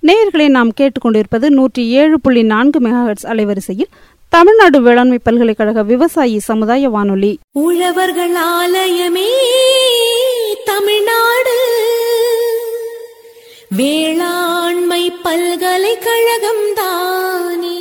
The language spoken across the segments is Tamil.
நேயர்களை நாம் கேட்டுக்கொண்டிருப்பது நூற்றி ஏழு புள்ளி நான்கு மெகாஹெட்ஸ் அலைவரிசையில் தமிழ்நாடு வேளாண்மை பல்கலைக்கழக விவசாயி சமுதாய வானொலி உழவர்கள் ஆலயமே தமிழ்நாடு வேளாண்மை பல்கலைக்கழகம் தானே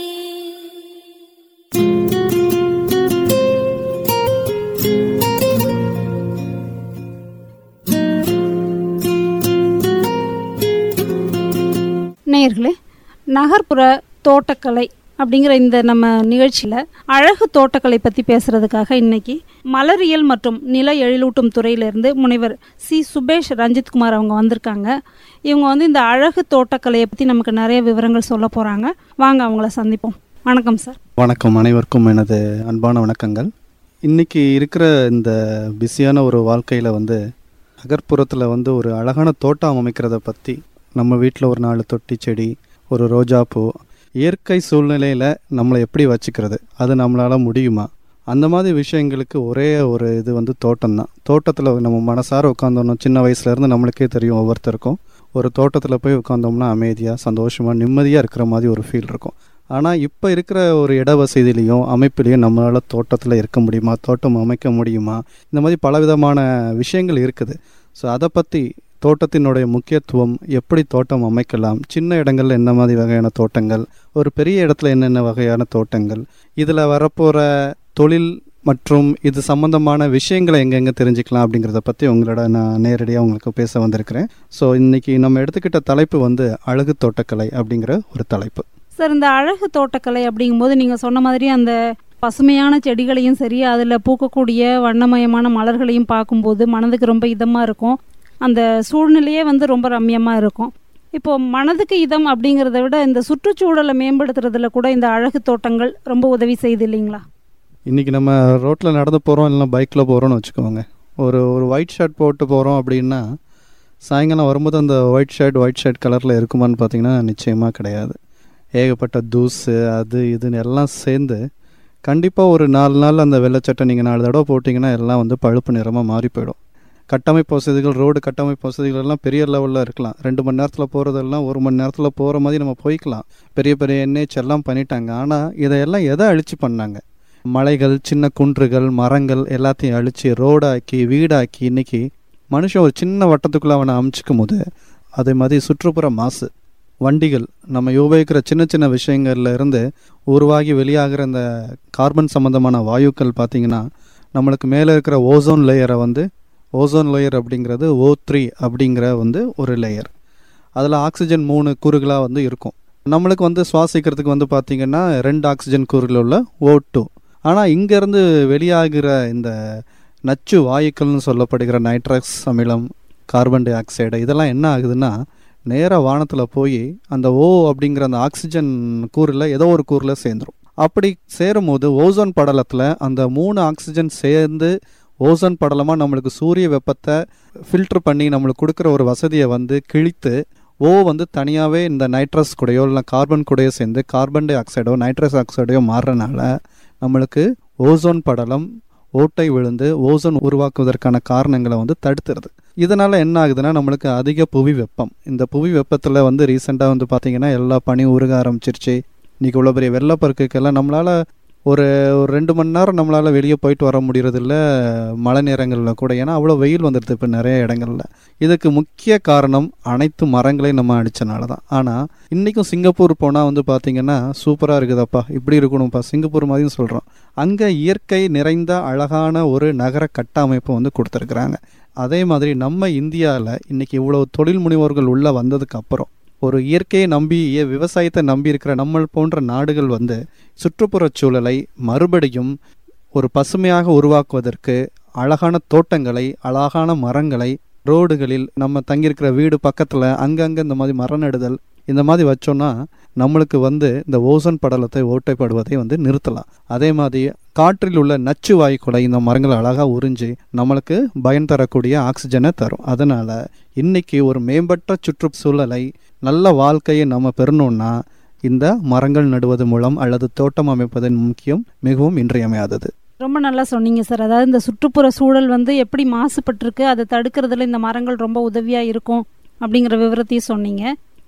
நேயர்களே நகர்ப்புற தோட்டக்கலை அப்படிங்கிற இந்த நம்ம நிகழ்ச்சியில் அழகு தோட்டக்கலை பற்றி பேசுகிறதுக்காக இன்னைக்கு மலரியல் மற்றும் நில எழிலூட்டும் துறையிலிருந்து முனைவர் சி சுபேஷ் ரஞ்சித்குமார் அவங்க வந்திருக்காங்க இவங்க வந்து இந்த அழகு தோட்டக்கலையை பற்றி நமக்கு நிறைய விவரங்கள் சொல்ல போகிறாங்க வாங்க அவங்கள சந்திப்போம் வணக்கம் சார் வணக்கம் அனைவருக்கும் எனது அன்பான வணக்கங்கள் இன்றைக்கி இருக்கிற இந்த பிஸியான ஒரு வாழ்க்கையில் வந்து நகர்ப்புறத்தில் வந்து ஒரு அழகான தோட்டம் அமைக்கிறத பற்றி நம்ம வீட்டில் ஒரு நாலு தொட்டி செடி ஒரு ரோஜாப்பூ இயற்கை சூழ்நிலையில் நம்மளை எப்படி வச்சுக்கிறது அது நம்மளால் முடியுமா அந்த மாதிரி விஷயங்களுக்கு ஒரே ஒரு இது வந்து தோட்டம் தான் தோட்டத்தில் நம்ம மனசார உட்காந்தோம்னா சின்ன வயசுலேருந்து நம்மளுக்கே தெரியும் ஒவ்வொருத்தருக்கும் ஒரு தோட்டத்தில் போய் உட்காந்தோம்னா அமைதியாக சந்தோஷமாக நிம்மதியாக இருக்கிற மாதிரி ஒரு ஃபீல் இருக்கும் ஆனால் இப்போ இருக்கிற ஒரு இட வசதியிலையும் அமைப்பிலையும் நம்மளால் தோட்டத்தில் இருக்க முடியுமா தோட்டம் அமைக்க முடியுமா இந்த மாதிரி பலவிதமான விஷயங்கள் இருக்குது ஸோ அதை பற்றி தோட்டத்தினுடைய முக்கியத்துவம் எப்படி தோட்டம் அமைக்கலாம் சின்ன இடங்கள்ல என்ன மாதிரி வகையான தோட்டங்கள் ஒரு பெரிய இடத்துல என்னென்ன வகையான தோட்டங்கள் இதில் வரப்போகிற தொழில் மற்றும் இது சம்பந்தமான விஷயங்களை எங்கெங்கே தெரிஞ்சுக்கலாம் அப்படிங்கிறத பற்றி உங்களோட நான் நேரடியாக உங்களுக்கு பேச வந்திருக்கிறேன் ஸோ இன்னைக்கு நம்ம எடுத்துக்கிட்ட தலைப்பு வந்து அழகு தோட்டக்கலை அப்படிங்கிற ஒரு தலைப்பு சார் இந்த அழகு தோட்டக்கலை அப்படிங்கும்போது நீங்கள் சொன்ன மாதிரி அந்த பசுமையான செடிகளையும் சரி அதில் பூக்கக்கூடிய வண்ணமயமான மலர்களையும் பார்க்கும்போது மனதுக்கு ரொம்ப இதமாக இருக்கும் அந்த சூழ்நிலையே வந்து ரொம்ப ரம்யமாக இருக்கும் இப்போ மனதுக்கு இதம் அப்படிங்கிறத விட இந்த சுற்றுச்சூழலை மேம்படுத்துறதுல கூட இந்த அழகு தோட்டங்கள் ரொம்ப உதவி செய்யுது இல்லைங்களா இன்றைக்கி நம்ம ரோட்டில் நடந்து போகிறோம் இல்லைனா பைக்கில் போகிறோம்னு வச்சுக்கோங்க ஒரு ஒரு ஒயிட் ஷர்ட் போட்டு போகிறோம் அப்படின்னா சாயங்காலம் வரும்போது அந்த ஒயிட் ஷர்ட் ஒயிட் ஷர்ட் கலரில் இருக்குமான்னு பார்த்தீங்கன்னா நிச்சயமாக கிடையாது ஏகப்பட்ட தூசு அது இதுன்னு எல்லாம் சேர்ந்து கண்டிப்பாக ஒரு நாலு நாள் அந்த வெள்ளைச்சட்டை நீங்கள் நாலு தடவை போட்டிங்கன்னா எல்லாம் வந்து பழுப்பு நிறமாக மாறி போயிடும் கட்டமைப்பு வசதிகள் ரோடு கட்டமைப்பு வசதிகள் எல்லாம் பெரிய லெவலில் இருக்கலாம் ரெண்டு மணி நேரத்தில் போகிறதெல்லாம் ஒரு மணி நேரத்தில் போகிற மாதிரி நம்ம போய்க்கலாம் பெரிய பெரிய என்ஹெச் எல்லாம் பண்ணிட்டாங்க ஆனால் இதையெல்லாம் எதை அழிச்சு பண்ணாங்க மலைகள் சின்ன குன்றுகள் மரங்கள் எல்லாத்தையும் அழித்து ரோடாக்கி வீடாக்கி இன்னைக்கு மனுஷன் ஒரு சின்ன வட்டத்துக்குள்ளே அவனை அமுச்சிக்கும் போது அதே மாதிரி சுற்றுப்புற மாசு வண்டிகள் நம்ம உபயோகிக்கிற சின்ன சின்ன விஷயங்கள்ல இருந்து உருவாகி வெளியாகிற இந்த கார்பன் சம்பந்தமான வாயுக்கள் பார்த்திங்கன்னா நம்மளுக்கு மேலே இருக்கிற ஓசோன் லேயரை வந்து ஓசோன் லேயர் அப்படிங்கிறது ஓ த்ரீ அப்படிங்கிற வந்து ஒரு லேயர் அதில் ஆக்சிஜன் மூணு கூறுகளாக வந்து இருக்கும் நம்மளுக்கு வந்து சுவாசிக்கிறதுக்கு வந்து பார்த்திங்கன்னா ரெண்டு ஆக்சிஜன் கூறுகள் உள்ள ஓ டூ ஆனால் இங்கேருந்து வெளியாகிற இந்த நச்சு வாயுக்கள்னு சொல்லப்படுகிற நைட்ரக்ஸ் அமிலம் கார்பன் டை ஆக்சைடு இதெல்லாம் என்ன ஆகுதுன்னா நேராக வானத்தில் போய் அந்த ஓ அப்படிங்கிற அந்த ஆக்சிஜன் கூறில் ஏதோ ஒரு கூறில் சேர்ந்துடும் அப்படி சேரும்போது ஓசோன் படலத்தில் அந்த மூணு ஆக்சிஜன் சேர்ந்து ஓசோன் படலமாக நம்மளுக்கு சூரிய வெப்பத்தை ஃபில்டர் பண்ணி நம்மளுக்கு கொடுக்குற ஒரு வசதியை வந்து கிழித்து ஓ வந்து தனியாகவே இந்த நைட்ரஸ் கூடயோ இல்லை கார்பன் கூடயோ சேர்ந்து கார்பன் டை ஆக்சைடோ நைட்ரஸ் ஆக்சைடோ மாறுறனால நம்மளுக்கு ஓசோன் படலம் ஓட்டை விழுந்து ஓசோன் உருவாக்குவதற்கான காரணங்களை வந்து தடுத்துருது இதனால் என்ன ஆகுதுன்னா நம்மளுக்கு அதிக புவி வெப்பம் இந்த புவி வெப்பத்தில் வந்து ரீசெண்டாக வந்து பார்த்திங்கன்னா எல்லா பனி உருக ஆரம்பிச்சிருச்சு இன்றைக்கி இவ்வளோ பெரிய வெள்ளப்பெருக்குக்கெல்லாம் நம்மளால் ஒரு ஒரு ரெண்டு மணி நேரம் நம்மளால் வெளியே போயிட்டு வர முடியறதில்ல மழை நேரங்களில் கூட ஏன்னா அவ்வளோ வெயில் வந்துடுது இப்போ நிறைய இடங்களில் இதுக்கு முக்கிய காரணம் அனைத்து மரங்களையும் நம்ம அடித்தனால தான் ஆனால் இன்றைக்கும் சிங்கப்பூர் போனால் வந்து பார்த்திங்கன்னா சூப்பராக இருக்குதப்பா இப்படி இருக்கணும்ப்பா சிங்கப்பூர் மாதிரியும் சொல்கிறோம் அங்கே இயற்கை நிறைந்த அழகான ஒரு நகர கட்டமைப்பு வந்து கொடுத்துருக்குறாங்க அதே மாதிரி நம்ம இந்தியாவில் இன்றைக்கி இவ்வளோ தொழில் முனைவோர்கள் உள்ளே வந்ததுக்கு அப்புறம் ஒரு இயற்கையை நம்பி விவசாயத்தை நம்பி இருக்கிற நம்ம போன்ற நாடுகள் வந்து சுற்றுப்புறச் சூழலை மறுபடியும் ஒரு பசுமையாக உருவாக்குவதற்கு அழகான தோட்டங்களை அழகான மரங்களை ரோடுகளில் நம்ம தங்கியிருக்கிற வீடு பக்கத்தில் அங்கங்கே இந்த மாதிரி மரம் நடுதல் இந்த மாதிரி வச்சோன்னா நம்மளுக்கு வந்து இந்த ஓசோன் படலத்தை ஓட்டைப்படுவதை வந்து நிறுத்தலாம் அதே மாதிரி காற்றில் உள்ள நச்சு வாயுக்களை இந்த மரங்கள் அழகாக உறிஞ்சி நம்மளுக்கு பயன் தரக்கூடிய ஆக்சிஜனை தரும் அதனால் இன்னைக்கு ஒரு மேம்பட்ட சுற்றுச்சூழலை நல்ல வாழ்க்கையை நம்ம பெறணும்னா இந்த மரங்கள் நடுவது மூலம் அல்லது தோட்டம் அமைப்பதன் முக்கியம் மிகவும் இன்றியமையாதது ரொம்ப நல்லா சொன்னீங்க சார் அதாவது இந்த சுற்றுப்புற சூழல் வந்து எப்படி மாசுபட்டிருக்கு அதை தடுக்கிறதுல இந்த மரங்கள் ரொம்ப உதவியாக இருக்கும் அப்படிங்கிற விவரத்தையும் சொன்னீங்க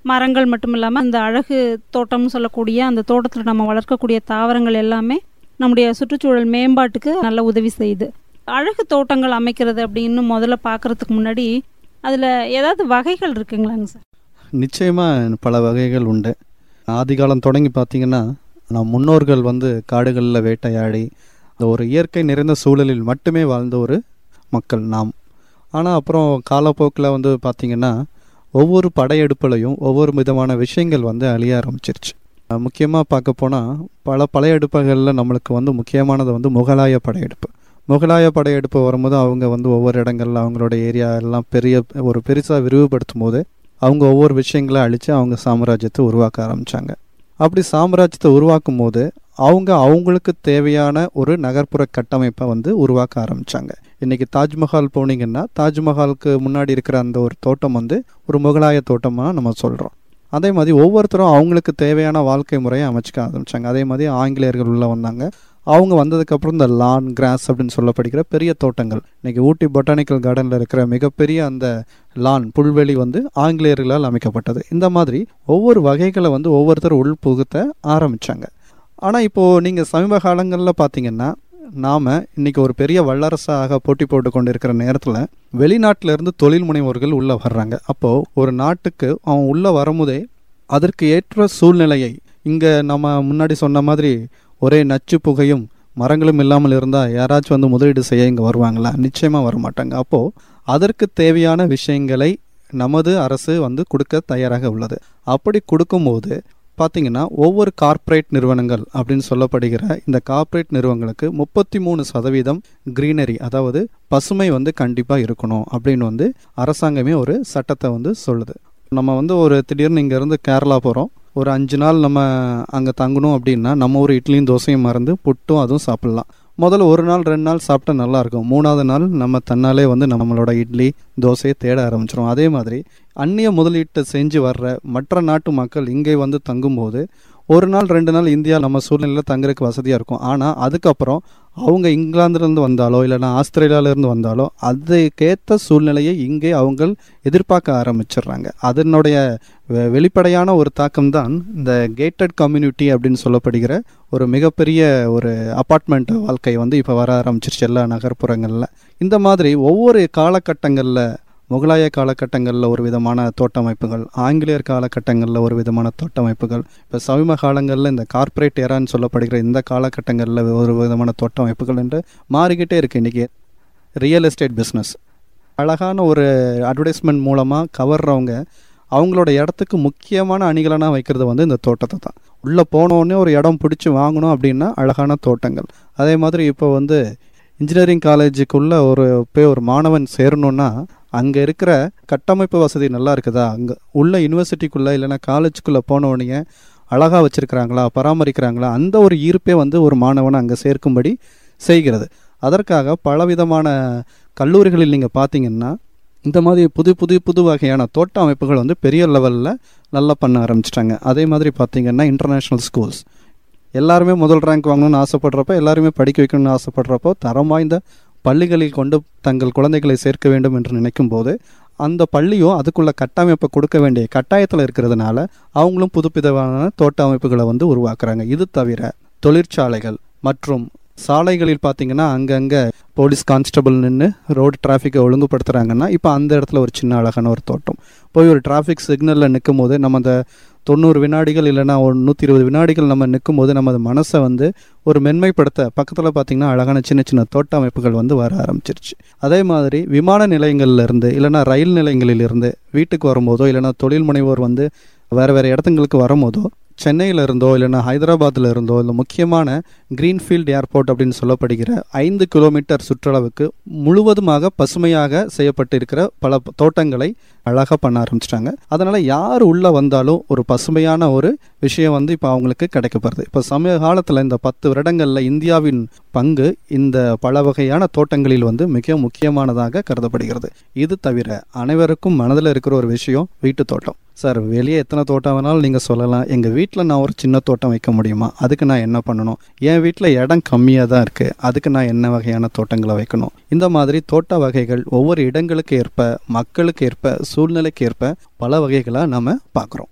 மரங்கள் மட்டும் இல்லாமல் அந்த அழகு தோட்டம்னு சொல்லக்கூடிய அந்த தோட்டத்தில் நம்ம வளர்க்கக்கூடிய தாவரங்கள் எல்லாமே நம்முடைய சுற்றுச்சூழல் மேம்பாட்டுக்கு நல்ல உதவி செய்யுது அழகு தோட்டங்கள் அமைக்கிறது அப்படின்னு முதல்ல பார்க்கறதுக்கு முன்னாடி அதில் ஏதாவது வகைகள் இருக்குங்களாங்க சார் நிச்சயமாக பல வகைகள் உண்டு ஆதிகாலம் தொடங்கி பார்த்தீங்கன்னா நம் முன்னோர்கள் வந்து காடுகளில் வேட்டையாடி இந்த ஒரு இயற்கை நிறைந்த சூழலில் மட்டுமே வாழ்ந்த ஒரு மக்கள் நாம் ஆனால் அப்புறம் காலப்போக்கில் வந்து பார்த்திங்கன்னா ஒவ்வொரு படையெடுப்புலையும் ஒவ்வொரு விதமான விஷயங்கள் வந்து அழிய ஆரம்பிச்சிருச்சு முக்கியமாக பார்க்க போனால் பல படையெடுப்புகளில் நம்மளுக்கு வந்து முக்கியமானது வந்து முகலாய படையெடுப்பு முகலாய படையெடுப்பு வரும்போது அவங்க வந்து ஒவ்வொரு இடங்கள்ல அவங்களோட ஏரியா எல்லாம் பெரிய ஒரு பெருசாக விரிவுபடுத்தும் போது அவங்க ஒவ்வொரு விஷயங்களை அழித்து அவங்க சாம்ராஜ்யத்தை உருவாக்க ஆரம்பித்தாங்க அப்படி சாம்ராஜ்யத்தை உருவாக்கும் போது அவங்க அவங்களுக்கு தேவையான ஒரு நகர்ப்புற கட்டமைப்பை வந்து உருவாக்க ஆரம்பித்தாங்க இன்றைக்கி தாஜ்மஹால் போனீங்கன்னா தாஜ்மஹாலுக்கு முன்னாடி இருக்கிற அந்த ஒரு தோட்டம் வந்து ஒரு முகலாய தோட்டமாக நம்ம சொல்கிறோம் அதே மாதிரி ஒவ்வொருத்தரும் அவங்களுக்கு தேவையான வாழ்க்கை முறையை அமைச்சிக்க ஆரம்பித்தாங்க அதே மாதிரி ஆங்கிலேயர்கள் உள்ளே வந்தாங்க அவங்க வந்ததுக்கப்புறம் இந்த லான் கிராஸ் அப்படின்னு சொல்லப்படுகிற பெரிய தோட்டங்கள் இன்னைக்கு ஊட்டி பொட்டானிக்கல் கார்டனில் இருக்கிற மிகப்பெரிய அந்த லான் புல்வெளி வந்து ஆங்கிலேயர்களால் அமைக்கப்பட்டது இந்த மாதிரி ஒவ்வொரு வகைகளை வந்து ஒவ்வொருத்தர் உள் புகுத்த ஆரம்பித்தாங்க ஆனால் இப்போது நீங்கள் சமீப காலங்களில் பார்த்தீங்கன்னா நாம் இன்னைக்கு ஒரு பெரிய வல்லரசாக போட்டி போட்டு கொண்டு இருக்கிற நேரத்தில் வெளிநாட்டில இருந்து தொழில் முனைவோர்கள் உள்ளே வர்றாங்க அப்போது ஒரு நாட்டுக்கு அவன் உள்ளே வரும்போதே அதற்கு ஏற்ற சூழ்நிலையை இங்கே நம்ம முன்னாடி சொன்ன மாதிரி ஒரே நச்சு புகையும் மரங்களும் இல்லாமல் இருந்தால் யாராச்சும் வந்து முதலீடு செய்ய இங்கே வருவாங்களா நிச்சயமாக வரமாட்டாங்க அப்போது அதற்கு தேவையான விஷயங்களை நமது அரசு வந்து கொடுக்க தயாராக உள்ளது அப்படி கொடுக்கும்போது பார்த்தீங்கன்னா ஒவ்வொரு கார்ப்பரேட் நிறுவனங்கள் அப்படின்னு சொல்லப்படுகிற இந்த கார்ப்பரேட் நிறுவனங்களுக்கு முப்பத்தி மூணு சதவீதம் க்ரீனரி அதாவது பசுமை வந்து கண்டிப்பாக இருக்கணும் அப்படின்னு வந்து அரசாங்கமே ஒரு சட்டத்தை வந்து சொல்லுது நம்ம வந்து ஒரு திடீர்னு இங்கேருந்து கேரளா போகிறோம் ஒரு அஞ்சு நாள் நம்ம அங்கே தங்கணும் அப்படின்னா நம்ம ஒரு இட்லியும் தோசையும் மறந்து புட்டும் அதுவும் சாப்பிட்லாம் முதல்ல ஒரு நாள் ரெண்டு நாள் சாப்பிட்டா நல்லா இருக்கும் மூணாவது நாள் நம்ம தன்னாலே வந்து நம்மளோட இட்லி தோசையை தேட ஆரம்பிச்சிடும் அதே மாதிரி அந்நிய முதலீட்டை செஞ்சு வர்ற மற்ற நாட்டு மக்கள் இங்கே வந்து தங்கும்போது ஒரு நாள் ரெண்டு நாள் இந்தியா நம்ம சூழ்நிலையில் தங்குறதுக்கு வசதியாக இருக்கும் ஆனால் அதுக்கப்புறம் அவங்க இங்கிலாந்துலேருந்து வந்தாலோ இல்லைனா ஆஸ்திரேலியாவிலேருந்து வந்தாலோ அதுக்கேற்ற சூழ்நிலையை இங்கே அவங்க எதிர்பார்க்க ஆரம்பிச்சிடுறாங்க அதனுடைய வெ- வெளிப்படையான ஒரு தாக்கம் தான் இந்த கேட்டட் கம்யூனிட்டி அப்படின்னு சொல்லப்படுகிற ஒரு மிகப்பெரிய ஒரு அப்பார்ட்மெண்ட் வாழ்க்கை வந்து இப்போ வர ஆரம்பிச்சிருச்சு எல்லா நகர்ப்புறங்களில் இந்த மாதிரி ஒவ்வொரு காலகட்டங்களில் முகலாய காலகட்டங்களில் ஒரு விதமான தோட்டமைப்புகள் ஆங்கிலேயர் காலகட்டங்களில் ஒரு விதமான தோட்டமைப்புகள் இப்போ சமீப காலங்களில் இந்த கார்ப்பரேட் ஏரான்னு சொல்லப்படுகிற இந்த காலகட்டங்களில் ஒரு விதமான தோட்டமைப்புகள் என்று மாறிக்கிட்டே இருக்கு இன்றைக்கி ரியல் எஸ்டேட் பிஸ்னஸ் அழகான ஒரு அட்வர்டைஸ்மெண்ட் மூலமாக கவர்றவங்க அவங்களோட இடத்துக்கு முக்கியமான அணிகலனாக வைக்கிறது வந்து இந்த தோட்டத்தை தான் உள்ளே போனோடனே ஒரு இடம் பிடிச்சி வாங்கணும் அப்படின்னா அழகான தோட்டங்கள் அதே மாதிரி இப்போ வந்து இன்ஜினியரிங் காலேஜுக்குள்ளே ஒரு போய் ஒரு மாணவன் சேரணுன்னா அங்கே இருக்கிற கட்டமைப்பு வசதி நல்லா இருக்குதா அங்கே உள்ள யூனிவர்சிட்டிக்குள்ளே இல்லைன்னா காலேஜுக்குள்ளே போன உடனே அழகாக வச்சுருக்கிறாங்களா பராமரிக்கிறாங்களா அந்த ஒரு ஈர்ப்பே வந்து ஒரு மாணவனை அங்கே சேர்க்கும்படி செய்கிறது அதற்காக பலவிதமான கல்லூரிகளில் நீங்கள் பார்த்தீங்கன்னா இந்த மாதிரி புது புது புது வகையான தோட்ட அமைப்புகள் வந்து பெரிய லெவலில் நல்லா பண்ண ஆரம்பிச்சிட்டாங்க அதே மாதிரி பார்த்தீங்கன்னா இன்டர்நேஷ்னல் ஸ்கூல்ஸ் எல்லாருமே முதல் ரேங்க் வாங்கணும்னு ஆசைப்படுறப்போ எல்லாருமே படிக்க வைக்கணும்னு ஆசைப்படுறப்போ தரம் வாய்ந்த பள்ளிகளில் கொண்டு தங்கள் குழந்தைகளை சேர்க்க வேண்டும் என்று நினைக்கும் போது அந்த பள்ளியும் அதுக்குள்ள கட்டமைப்பை கொடுக்க வேண்டிய கட்டாயத்தில் இருக்கிறதுனால அவங்களும் புதுப்பிதமான தோட்ட அமைப்புகளை வந்து உருவாக்குறாங்க இது தவிர தொழிற்சாலைகள் மற்றும் சாலைகளில் பார்த்தீங்கன்னா அங்கங்கே போலீஸ் கான்ஸ்டபிள் நின்று ரோடு டிராஃபிக்கை ஒழுங்குபடுத்துகிறாங்கன்னா இப்போ அந்த இடத்துல ஒரு சின்ன அழகான ஒரு தோட்டம் போய் ஒரு டிராஃபிக் சிக்னலில் நிற்கும் போது நம்ம அந்த தொண்ணூறு வினாடிகள் இல்லைன்னா ஒரு நூற்றி இருபது வினாடிகள் நம்ம நிற்கும் போது நம்ம மனசை வந்து ஒரு மென்மைப்படுத்த பக்கத்தில் பார்த்தீங்கன்னா அழகான சின்ன சின்ன தோட்ட அமைப்புகள் வந்து வர ஆரம்பிச்சிருச்சு அதே மாதிரி விமான நிலையங்கள்ல இருந்து இல்லைன்னா ரயில் நிலையங்களிலிருந்து வீட்டுக்கு வரும்போதோ இல்லைன்னா தொழில் முனைவோர் வந்து வேறு வேறு இடத்துங்களுக்கு வரும்போதோ சென்னையில் இருந்தோ இல்லைன்னா ஹைதராபாத்தில் இருந்தோ இல்லை முக்கியமான கிரீன்ஃபீல்ட் ஏர்போர்ட் அப்படின்னு சொல்லப்படுகிற ஐந்து கிலோமீட்டர் சுற்றளவுக்கு முழுவதுமாக பசுமையாக செய்யப்பட்டிருக்கிற பல தோட்டங்களை அழகாக பண்ண ஆரம்பிச்சிட்டாங்க அதனால் யார் உள்ளே வந்தாலும் ஒரு பசுமையான ஒரு விஷயம் வந்து இப்போ அவங்களுக்கு கிடைக்கப்படுது இப்போ சமீப காலத்தில் இந்த பத்து வருடங்களில் இந்தியாவின் பங்கு இந்த பல வகையான தோட்டங்களில் வந்து மிக முக்கியமானதாக கருதப்படுகிறது இது தவிர அனைவருக்கும் மனதில் இருக்கிற ஒரு விஷயம் வீட்டு தோட்டம் சார் வெளியே எத்தனை தோட்டம் வேணாலும் நீங்கள் சொல்லலாம் எங்கள் வீட்டில் நான் ஒரு சின்ன தோட்டம் வைக்க முடியுமா அதுக்கு நான் என்ன பண்ணணும் என் வீட்டில் இடம் கம்மியாக தான் இருக்குது அதுக்கு நான் என்ன வகையான தோட்டங்களை வைக்கணும் இந்த மாதிரி தோட்ட வகைகள் ஒவ்வொரு இடங்களுக்கு ஏற்ப மக்களுக்கு ஏற்ப சூழ்நிலைக்கு ஏற்ப பல வகைகளாக நம்ம பார்க்குறோம்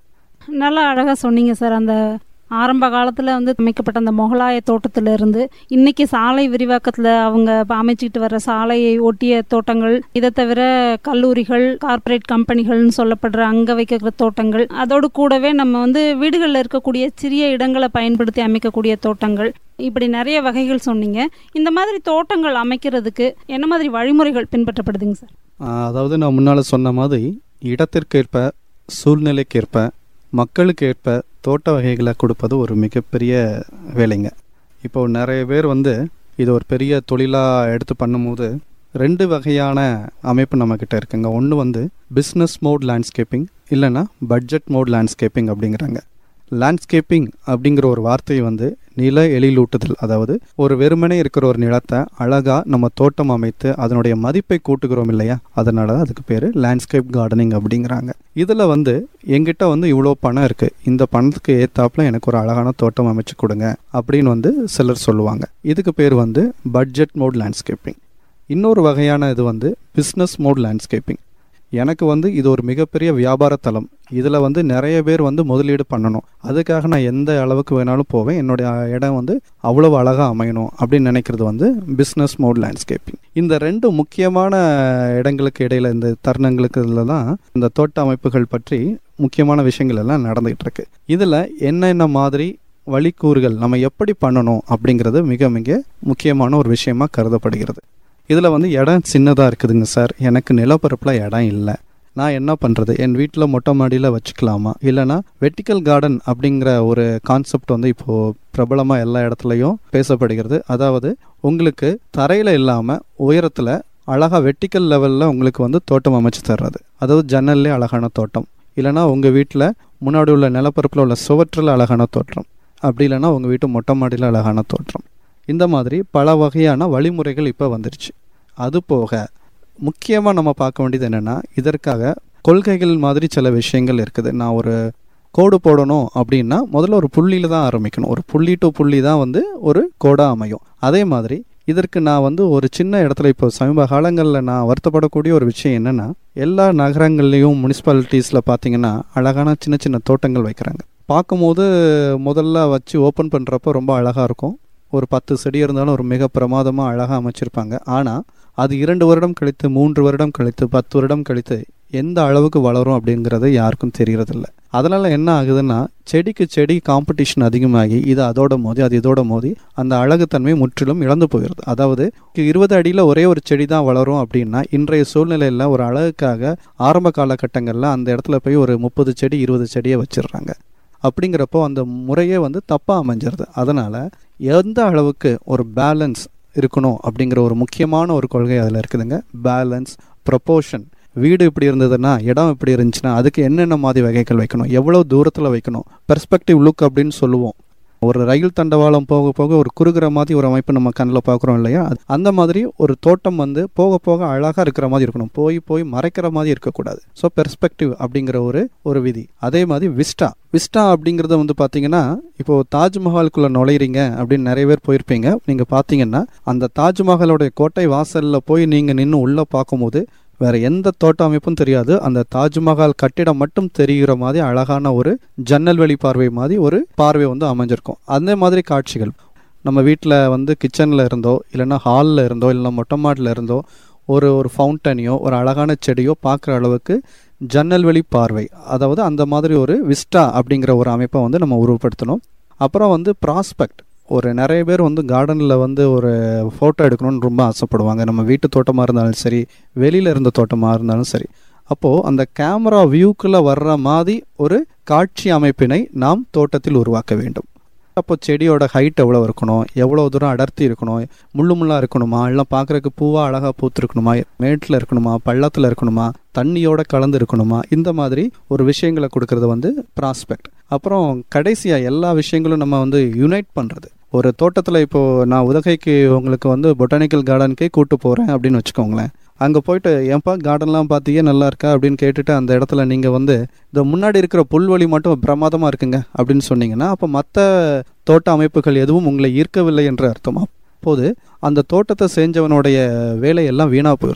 நல்லா அழகாக சொன்னீங்க சார் அந்த ஆரம்ப காலத்தில் வந்து அமைக்கப்பட்ட அந்த முகலாய தோட்டத்துல இருந்து இன்னைக்கு சாலை விரிவாக்கத்தில் அவங்க இப்ப அமைச்சிக்கிட்டு வர்ற சாலையை ஒட்டிய தோட்டங்கள் இதை தவிர கல்லூரிகள் கார்ப்பரேட் கம்பெனிகள்னு சொல்லப்படுற அங்கே வைக்கிற தோட்டங்கள் அதோடு கூடவே நம்ம வந்து வீடுகளில் இருக்கக்கூடிய சிறிய இடங்களை பயன்படுத்தி அமைக்கக்கூடிய தோட்டங்கள் இப்படி நிறைய வகைகள் சொன்னீங்க இந்த மாதிரி தோட்டங்கள் அமைக்கிறதுக்கு என்ன மாதிரி வழிமுறைகள் பின்பற்றப்படுதுங்க சார் ஆஹ் அதாவது நான் முன்னால் சொன்ன மாதிரி இடத்திற்கேற்ப சூழ்நிலைக்கேற்ப மக்களுக்கேற்ப தோட்ட வகைகளை கொடுப்பது ஒரு மிகப்பெரிய வேலைங்க இப்போ நிறைய பேர் வந்து இது ஒரு பெரிய தொழிலாக எடுத்து பண்ணும்போது ரெண்டு வகையான அமைப்பு நம்மக்கிட்ட இருக்குங்க ஒன்று வந்து பிஸ்னஸ் மோட் லேண்ட்ஸ்கேப்பிங் இல்லைன்னா பட்ஜெட் மோட் லேண்ட்ஸ்கேப்பிங் அப்படிங்கிறாங்க லேண்ட்ஸ்கேப்பிங் அப்படிங்கிற ஒரு வார்த்தை வந்து நில எழிலூட்டுதல் அதாவது ஒரு வெறுமனே இருக்கிற ஒரு நிலத்தை அழகா நம்ம தோட்டம் அமைத்து அதனுடைய மதிப்பை கூட்டுகிறோம் இல்லையா அதனால தான் அதுக்கு பேர் லேண்ட்ஸ்கேப் கார்டனிங் அப்படிங்கிறாங்க இதில் வந்து எங்கிட்ட வந்து இவ்வளோ பணம் இருக்குது இந்த பணத்துக்கு ஏத்தாப்புல எனக்கு ஒரு அழகான தோட்டம் அமைச்சு கொடுங்க அப்படின்னு வந்து சிலர் சொல்லுவாங்க இதுக்கு பேர் வந்து பட்ஜெட் மோட் லேண்ட்ஸ்கேப்பிங் இன்னொரு வகையான இது வந்து பிஸ்னஸ் மோட் லேண்ட்ஸ்கேப்பிங் எனக்கு வந்து இது ஒரு மிகப்பெரிய வியாபார தளம் இதில் வந்து நிறைய பேர் வந்து முதலீடு பண்ணணும் அதுக்காக நான் எந்த அளவுக்கு வேணாலும் போவேன் என்னுடைய இடம் வந்து அவ்வளவு அழகாக அமையணும் அப்படின்னு நினைக்கிறது வந்து பிஸ்னஸ் மோட் லேண்ட்ஸ்கேப்பிங் இந்த ரெண்டு முக்கியமான இடங்களுக்கு இடையில இந்த தருணங்களுக்கு இதில் தான் இந்த தோட்ட அமைப்புகள் பற்றி முக்கியமான விஷயங்கள் எல்லாம் நடந்துகிட்டு இருக்கு இதில் என்னென்ன மாதிரி வழிக்கூறுகள் நம்ம எப்படி பண்ணணும் அப்படிங்கிறது மிக மிக முக்கியமான ஒரு விஷயமா கருதப்படுகிறது இதில் வந்து இடம் சின்னதாக இருக்குதுங்க சார் எனக்கு நிலப்பரப்பில் இடம் இல்லை நான் என்ன பண்ணுறது என் வீட்டில் மொட்டை மாடியில் வச்சுக்கலாமா இல்லைனா வெர்டிக்கல் கார்டன் அப்படிங்கிற ஒரு கான்செப்ட் வந்து இப்போது பிரபலமாக எல்லா இடத்துலையும் பேசப்படுகிறது அதாவது உங்களுக்கு தரையில் இல்லாமல் உயரத்தில் அழகாக வெர்டிக்கல் லெவலில் உங்களுக்கு வந்து தோட்டம் அமைச்சு தர்றது அதாவது ஜன்னல்லே அழகான தோட்டம் இல்லைனா உங்கள் வீட்டில் முன்னாடி உள்ள நிலப்பரப்பில் உள்ள சுவற்றில் அழகான தோற்றம் அப்படி இல்லைன்னா உங்கள் வீட்டு மொட்டை மாடியில் அழகான தோற்றம் இந்த மாதிரி பல வகையான வழிமுறைகள் இப்போ வந்துருச்சு அது போக முக்கியமாக நம்ம பார்க்க வேண்டியது என்னென்னா இதற்காக கொள்கைகள் மாதிரி சில விஷயங்கள் இருக்குது நான் ஒரு கோடு போடணும் அப்படின்னா முதல்ல ஒரு புள்ளியில் தான் ஆரம்பிக்கணும் ஒரு புள்ளி டு புள்ளி தான் வந்து ஒரு கோடாக அமையும் அதே மாதிரி இதற்கு நான் வந்து ஒரு சின்ன இடத்துல இப்போ சமீப காலங்களில் நான் வருத்தப்படக்கூடிய ஒரு விஷயம் என்னென்னா எல்லா நகரங்கள்லேயும் முனிசிபாலிட்டிஸில் பார்த்தீங்கன்னா அழகான சின்ன சின்ன தோட்டங்கள் வைக்கிறாங்க பார்க்கும்போது முதல்ல வச்சு ஓப்பன் பண்ணுறப்போ ரொம்ப அழகாக இருக்கும் ஒரு பத்து செடி இருந்தாலும் ஒரு மிக பிரமாதமாக அழகாக அமைச்சிருப்பாங்க ஆனால் அது இரண்டு வருடம் கழித்து மூன்று வருடம் கழித்து பத்து வருடம் கழித்து எந்த அளவுக்கு வளரும் அப்படிங்கிறது யாருக்கும் தெரியறதில்ல அதனால என்ன ஆகுதுன்னா செடிக்கு செடி காம்படிஷன் அதிகமாகி இது அதோட மோதி அது இதோட மோதி அந்த அழகுத்தன்மை முற்றிலும் இழந்து போயிடுது அதாவது இருபது அடியில் ஒரே ஒரு செடி தான் வளரும் அப்படின்னா இன்றைய சூழ்நிலையில் ஒரு அழகுக்காக ஆரம்ப காலகட்டங்களில் அந்த இடத்துல போய் ஒரு முப்பது செடி இருபது செடியை வச்சிடுறாங்க அப்படிங்கிறப்போ அந்த முறையே வந்து தப்பாக அமைஞ்சிருது அதனால் எந்த அளவுக்கு ஒரு பேலன்ஸ் இருக்கணும் அப்படிங்கிற ஒரு முக்கியமான ஒரு கொள்கை அதில் இருக்குதுங்க பேலன்ஸ் ப்ரொப்போர்ஷன் வீடு இப்படி இருந்ததுன்னா இடம் இப்படி இருந்துச்சுன்னா அதுக்கு என்னென்ன மாதிரி வகைகள் வைக்கணும் எவ்வளோ தூரத்தில் வைக்கணும் பெர்ஸ்பெக்டிவ் லுக் அப்படின்னு சொல்லுவோம் ஒரு ரயில் தண்டவாளம் போக போக ஒரு குறுகிற மாதிரி ஒரு அமைப்பு நம்ம கண்ணில் பார்க்குறோம் இல்லையா அது- அந்த மாதிரி ஒரு தோட்டம் வந்து போக போக அழகாக இருக்கிற மாதிரி இருக்கணும் போய் போய் மறைக்கிற மாதிரி இருக்கக்கூடாது ஸோ பெர்ஸ்பெக்டிவ் அப்படிங்கிற ஒரு ஒரு விதி அதே மாதிரி விஸ்டா விஸ்டா அப்படிங்கிறது வந்து பார்த்தீங்கன்னா இப்போ தாஜ்மஹாலுக்குள்ள நுழையிறீங்க அப்படின்னு நிறைய பேர் போயிருப்பீங்க நீங்கள் பார்த்தீங்கன்னா அந்த தாஜ்மஹாலோடைய கோட்டை வாசலில் போய் நீங்கள் நின்று உள்ளே பார்க்கும்போது வேற எந்த தோட்ட அமைப்பும் தெரியாது அந்த தாஜ்மஹால் கட்டிடம் மட்டும் தெரிகிற மாதிரி அழகான ஒரு ஜன்னல் வெளி பார்வை மாதிரி ஒரு பார்வை வந்து அமைஞ்சிருக்கும் அந்த மாதிரி காட்சிகள் நம்ம வீட்டில் வந்து கிச்சனில் இருந்தோ இல்லைன்னா ஹாலில் இருந்தோ இல்லைன்னா மொட்டை மாடியில் இருந்தோ ஒரு ஒரு ஃபவுண்டனையோ ஒரு அழகான செடியோ பார்க்குற அளவுக்கு ஜன்னல் வெளி பார்வை அதாவது அந்த மாதிரி ஒரு விஸ்டா அப்படிங்கிற ஒரு அமைப்பை வந்து நம்ம உருவப்படுத்தணும் அப்புறம் வந்து ப்ராஸ்பெக்ட் ஒரு நிறைய பேர் வந்து கார்டனில் வந்து ஒரு ஃபோட்டோ எடுக்கணும்னு ரொம்ப ஆசைப்படுவாங்க நம்ம வீட்டு தோட்டமாக இருந்தாலும் சரி வெளியில் இருந்த தோட்டமாக இருந்தாலும் சரி அப்போது அந்த கேமரா வியூக்குள்ளே வர்ற மாதிரி ஒரு காட்சி அமைப்பினை நாம் தோட்டத்தில் உருவாக்க வேண்டும் அப்போ செடியோட ஹைட் எவ்வளோ இருக்கணும் எவ்வளோ தூரம் அடர்த்தி இருக்கணும் முள்ளு முள்ளா இருக்கணுமா இல்லை பார்க்குறக்கு பூவாக அழகாக பூத்துருக்கணுமா மேட்டில் இருக்கணுமா பள்ளத்தில் இருக்கணுமா தண்ணியோட கலந்து இருக்கணுமா இந்த மாதிரி ஒரு விஷயங்களை கொடுக்கறது வந்து ப்ராஸ்பெக்ட் அப்புறம் கடைசியாக எல்லா விஷயங்களும் நம்ம வந்து யுனைட் பண்ணுறது ஒரு தோட்டத்தில் இப்போது நான் உதகைக்கு உங்களுக்கு வந்து பொட்டானிக்கல் கார்டனுக்கே கூட்டு போகிறேன் அப்படின்னு வச்சுக்கோங்களேன் அங்கே போயிட்டு ஏன்பா கார்டன்லாம் பார்த்தீங்க நல்லா இருக்கா அப்படின்னு கேட்டுட்டு அந்த இடத்துல நீங்கள் வந்து இந்த முன்னாடி இருக்கிற புல்வெளி மட்டும் பிரமாதமாக இருக்குங்க அப்படின்னு சொன்னீங்கன்னா அப்போ மற்ற தோட்ட அமைப்புகள் எதுவும் உங்களை ஈர்க்கவில்லை என்று அர்த்தமா அப்போது அந்த தோட்டத்தை செஞ்சவனுடைய வேலையெல்லாம் வீணாக போயிடுது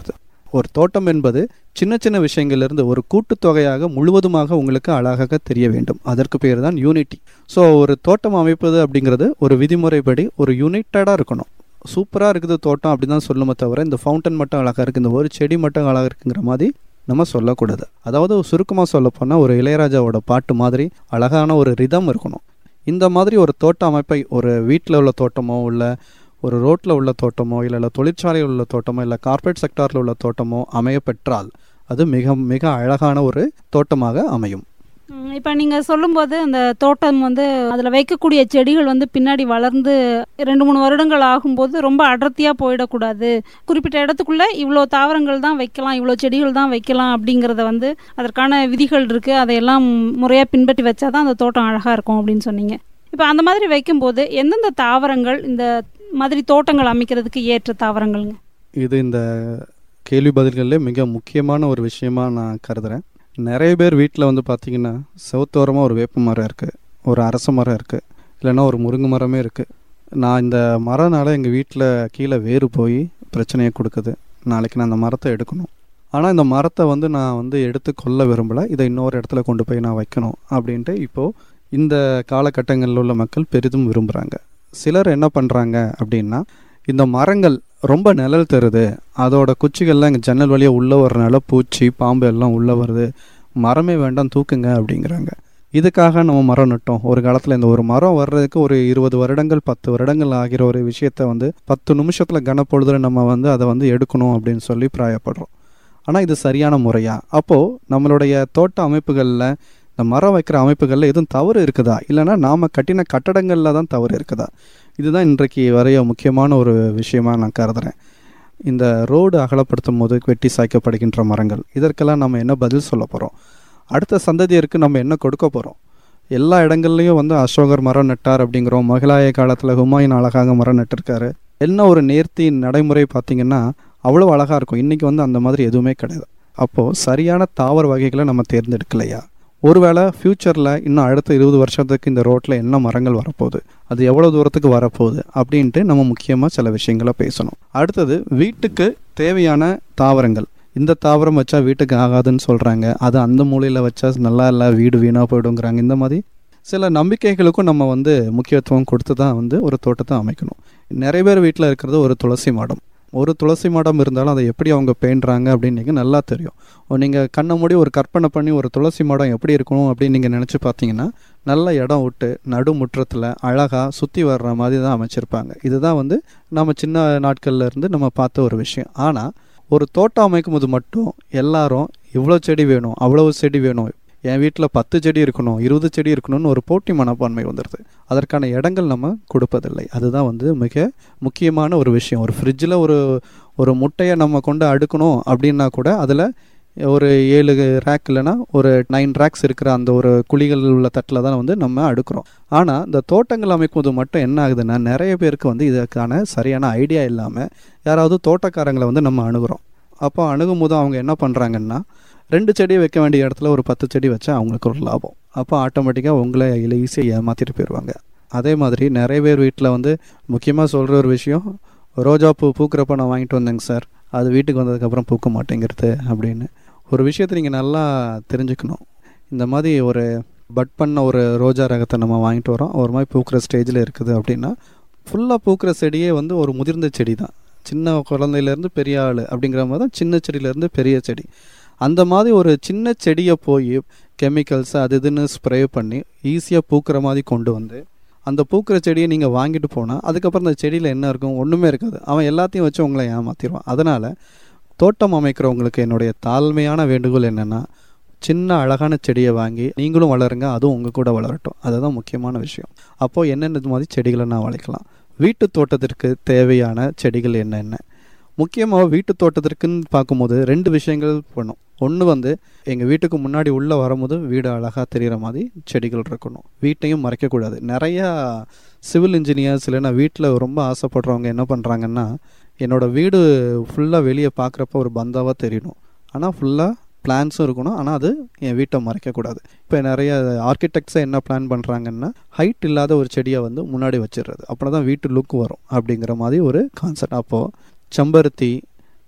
ஒரு தோட்டம் என்பது சின்ன சின்ன விஷயங்கள்லேருந்து ஒரு கூட்டுத்தொகையாக முழுவதுமாக உங்களுக்கு அழகாக தெரிய வேண்டும் அதற்கு பேர் தான் யூனிட்டி ஸோ ஒரு தோட்டம் அமைப்பது அப்படிங்கிறது ஒரு விதிமுறைப்படி ஒரு யுனைட்டடாக இருக்கணும் சூப்பராக இருக்குது தோட்டம் அப்படி தான் சொல்லுமே தவிர இந்த ஃபவுண்டன் மட்டும் அழகாக இருக்குது இந்த ஒரு செடி மட்டும் அழகாக இருக்குங்கிற மாதிரி நம்ம சொல்லக்கூடாது அதாவது சுருக்கமாக சொல்ல போனால் ஒரு இளையராஜாவோட பாட்டு மாதிரி அழகான ஒரு ரிதம் இருக்கணும் இந்த மாதிரி ஒரு தோட்ட அமைப்பை ஒரு வீட்டில் உள்ள தோட்டமோ இல்லை ஒரு ரோட்டில் உள்ள தோட்டமோ இல்லை தொழிற்சாலையில் உள்ள தோட்டமோ இல்லை கார்ப்பரேட் செக்டாரில் உள்ள தோட்டமோ அமைய பெற்றால் அது மிக மிக அழகான ஒரு தோட்டமாக அமையும் இப்போ நீங்கள் சொல்லும்போது அந்த தோட்டம் வந்து அதில் வைக்கக்கூடிய செடிகள் வந்து பின்னாடி வளர்ந்து ரெண்டு மூணு வருடங்கள் ஆகும்போது ரொம்ப அடர்த்தியாக போயிடக்கூடாது குறிப்பிட்ட இடத்துக்குள்ளே இவ்வளோ தாவரங்கள் தான் வைக்கலாம் இவ்வளோ செடிகள் தான் வைக்கலாம் அப்படிங்கிறத வந்து அதற்கான விதிகள் இருக்குது அதையெல்லாம் முறையாக பின்பற்றி வச்சா தான் அந்த தோட்டம் அழகாக இருக்கும் அப்படின்னு சொன்னீங்க இப்போ அந்த மாதிரி வைக்கும்போது எந்தெந்த தாவரங்கள் இந்த மாதிரி தோட்டங்கள் அமைக்கிறதுக்கு ஏற்ற தாவரங்கள்ங்க இது இந்த கேள்வி பதில்களில் மிக முக்கியமான ஒரு விஷயமா நான் கருதுகிறேன் நிறைய பேர் வீட்டில் வந்து பார்த்தீங்கன்னா செவத்தோரமாக ஒரு வேப்ப மரம் இருக்குது ஒரு அரச மரம் இருக்குது இல்லைன்னா ஒரு முருங்கை மரமே இருக்குது நான் இந்த மரம்னால எங்கள் வீட்டில் கீழே வேறு போய் பிரச்சனையை கொடுக்குது நாளைக்கு நான் அந்த மரத்தை எடுக்கணும் ஆனால் இந்த மரத்தை வந்து நான் வந்து எடுத்து கொள்ள விரும்பலை இதை இன்னொரு இடத்துல கொண்டு போய் நான் வைக்கணும் அப்படின்ட்டு இப்போது இந்த காலகட்டங்களில் உள்ள மக்கள் பெரிதும் விரும்புகிறாங்க சிலர் என்ன பண்ணுறாங்க அப்படின்னா இந்த மரங்கள் ரொம்ப நிழல் தருது அதோட குச்சிகள்லாம் எங்கள் ஜன்னல் வழியாக உள்ளே வரனால பூச்சி பாம்பு எல்லாம் உள்ளே வருது மரமே வேண்டாம் தூக்குங்க அப்படிங்கிறாங்க இதுக்காக நம்ம மரம் நட்டோம் ஒரு காலத்தில் இந்த ஒரு மரம் வர்றதுக்கு ஒரு இருபது வருடங்கள் பத்து வருடங்கள் ஆகிற ஒரு விஷயத்த வந்து பத்து நிமிஷத்தில் கனப்பொழுதுல நம்ம வந்து அதை வந்து எடுக்கணும் அப்படின்னு சொல்லி பிராயப்படுறோம் ஆனால் இது சரியான முறையா அப்போது நம்மளுடைய தோட்ட அமைப்புகளில் இந்த மரம் வைக்கிற அமைப்புகளில் எதுவும் தவறு இருக்குதா இல்லைனா நாம் கட்டின கட்டடங்களில் தான் தவறு இருக்குதா இதுதான் இன்றைக்கு வரைய முக்கியமான ஒரு விஷயமா நான் கருதுகிறேன் இந்த ரோடு அகலப்படுத்தும் போது வெட்டி சாய்க்கப்படுகின்ற மரங்கள் இதற்கெல்லாம் நம்ம என்ன பதில் சொல்ல போகிறோம் அடுத்த சந்ததியருக்கு நம்ம என்ன கொடுக்க போகிறோம் எல்லா இடங்கள்லையும் வந்து அசோகர் மரம் நட்டார் அப்படிங்கிறோம் மகிழாய காலத்தில் ஹுமாயூன் அழகாக மரம் நட்டிருக்காரு என்ன ஒரு நேர்த்தி நடைமுறை பார்த்திங்கன்னா அவ்வளோ அழகாக இருக்கும் இன்றைக்கி வந்து அந்த மாதிரி எதுவுமே கிடையாது அப்போது சரியான தாவர வகைகளை நம்ம தேர்ந்தெடுக்கலையா ஒருவேளை ஃப்யூச்சரில் இன்னும் அடுத்த இருபது வருஷத்துக்கு இந்த ரோட்டில் என்ன மரங்கள் வரப்போகுது அது எவ்வளோ தூரத்துக்கு வரப்போகுது அப்படின்ட்டு நம்ம முக்கியமாக சில விஷயங்களை பேசணும் அடுத்தது வீட்டுக்கு தேவையான தாவரங்கள் இந்த தாவரம் வச்சா வீட்டுக்கு ஆகாதுன்னு சொல்கிறாங்க அது அந்த மூலையில் வச்சா நல்லா இல்லை வீடு வீணாக போயிடுங்கிறாங்க இந்த மாதிரி சில நம்பிக்கைகளுக்கும் நம்ம வந்து முக்கியத்துவம் கொடுத்து தான் வந்து ஒரு தோட்டத்தை அமைக்கணும் நிறைய பேர் வீட்டில் இருக்கிறது ஒரு துளசி மாடம் ஒரு துளசி மாடம் இருந்தாலும் அதை எப்படி அவங்க பேண்டுறாங்க அப்படின்னு நீங்கள் நல்லா தெரியும் நீங்கள் கண்ணை மூடி ஒரு கற்பனை பண்ணி ஒரு துளசி மாடம் எப்படி இருக்கணும் அப்படின்னு நீங்கள் நினச்சி பார்த்தீங்கன்னா நல்ல இடம் விட்டு நடுமுற்றத்தில் அழகாக சுற்றி வர்ற மாதிரி தான் அமைச்சிருப்பாங்க இதுதான் வந்து நம்ம சின்ன நாட்கள்ல இருந்து நம்ம பார்த்த ஒரு விஷயம் ஆனால் ஒரு தோட்டம் அமைக்கும் போது மட்டும் எல்லாரும் இவ்வளோ செடி வேணும் அவ்வளோ செடி வேணும் என் வீட்டில் பத்து செடி இருக்கணும் இருபது செடி இருக்கணும்னு ஒரு போட்டி மனப்பான்மை வந்துடுது அதற்கான இடங்கள் நம்ம கொடுப்பதில்லை அதுதான் வந்து மிக முக்கியமான ஒரு விஷயம் ஒரு ஃப்ரிட்ஜில் ஒரு ஒரு முட்டையை நம்ம கொண்டு அடுக்கணும் அப்படின்னா கூட அதில் ஒரு ஏழு ரேக் இல்லைன்னா ஒரு நைன் ரேக்ஸ் இருக்கிற அந்த ஒரு குழிகள் உள்ள தட்டில் தான் வந்து நம்ம அடுக்கிறோம் ஆனால் இந்த தோட்டங்கள் அமைக்கும்போது மட்டும் என்ன ஆகுதுன்னா நிறைய பேருக்கு வந்து இதற்கான சரியான ஐடியா இல்லாமல் யாராவது தோட்டக்காரங்களை வந்து நம்ம அணுகிறோம் அப்போ அணுகும் போது அவங்க என்ன பண்ணுறாங்கன்னா ரெண்டு செடி வைக்க வேண்டிய இடத்துல ஒரு பத்து செடி வச்சா அவங்களுக்கு ஒரு லாபம் அப்போ ஆட்டோமேட்டிக்காக உங்களை இதில் ஈஸியாக ஏமாற்றிட்டு போயிடுவாங்க அதே மாதிரி நிறைய பேர் வீட்டில் வந்து முக்கியமாக சொல்கிற ஒரு விஷயம் ரோஜா பூ பூக்கிறப்ப நான் வாங்கிட்டு வந்தேங்க சார் அது வீட்டுக்கு வந்ததுக்கப்புறம் பூக்க மாட்டேங்கிறது அப்படின்னு ஒரு விஷயத்தை நீங்கள் நல்லா தெரிஞ்சுக்கணும் இந்த மாதிரி ஒரு பட் பண்ண ஒரு ரோஜா ரகத்தை நம்ம வாங்கிட்டு வரோம் ஒரு மாதிரி பூக்கிற ஸ்டேஜில் இருக்குது அப்படின்னா ஃபுல்லாக பூக்கிற செடியே வந்து ஒரு முதிர்ந்த செடி தான் சின்ன குழந்தையிலேருந்து பெரிய ஆள் அப்படிங்கிற மாதிரி தான் சின்ன செடியிலேருந்து பெரிய செடி அந்த மாதிரி ஒரு சின்ன செடியை போய் கெமிக்கல்ஸ் அது இதுன்னு ஸ்ப்ரே பண்ணி ஈஸியாக பூக்கிற மாதிரி கொண்டு வந்து அந்த பூக்கிற செடியை நீங்கள் வாங்கிட்டு போனால் அதுக்கப்புறம் அந்த செடியில் என்ன இருக்கும் ஒன்றுமே இருக்காது அவன் எல்லாத்தையும் வச்சு உங்களை ஏமாற்றிடுவான் அதனால் தோட்டம் அமைக்கிறவங்களுக்கு என்னுடைய தாழ்மையான வேண்டுகோள் என்னென்னா சின்ன அழகான செடியை வாங்கி நீங்களும் வளருங்க அதுவும் உங்கள் கூட வளரட்டும் அதுதான் முக்கியமான விஷயம் அப்போது என்னென்ன மாதிரி செடிகளை நான் வளர்க்கலாம் வீட்டு தோட்டத்திற்கு தேவையான செடிகள் என்னென்ன முக்கியமாக வீட்டு தோட்டத்திற்குன்னு பார்க்கும்போது ரெண்டு விஷயங்கள் பண்ணும் ஒன்று வந்து எங்கள் வீட்டுக்கு முன்னாடி உள்ளே வரும்போது வீடு அழகாக தெரிகிற மாதிரி செடிகள் இருக்கணும் வீட்டையும் மறைக்கக்கூடாது நிறையா சிவில் இன்ஜினியர்ஸ் இல்லைன்னா வீட்டில் ரொம்ப ஆசைப்படுறவங்க என்ன பண்ணுறாங்கன்னா என்னோடய வீடு ஃபுல்லாக வெளியே பார்க்குறப்ப ஒரு பந்தாவாக தெரியணும் ஆனால் ஃபுல்லாக பிளான்ஸும் இருக்கணும் ஆனால் அது என் வீட்டை மறைக்கக்கூடாது இப்போ நிறைய ஆர்கிடெக்ட்ஸை என்ன பிளான் பண்ணுறாங்கன்னா ஹைட் இல்லாத ஒரு செடியை வந்து முன்னாடி வச்சிடுறது அப்படின்னா தான் வீட்டு லுக் வரும் அப்படிங்கிற மாதிரி ஒரு கான்செப்ட் அப்போது செம்பருத்தி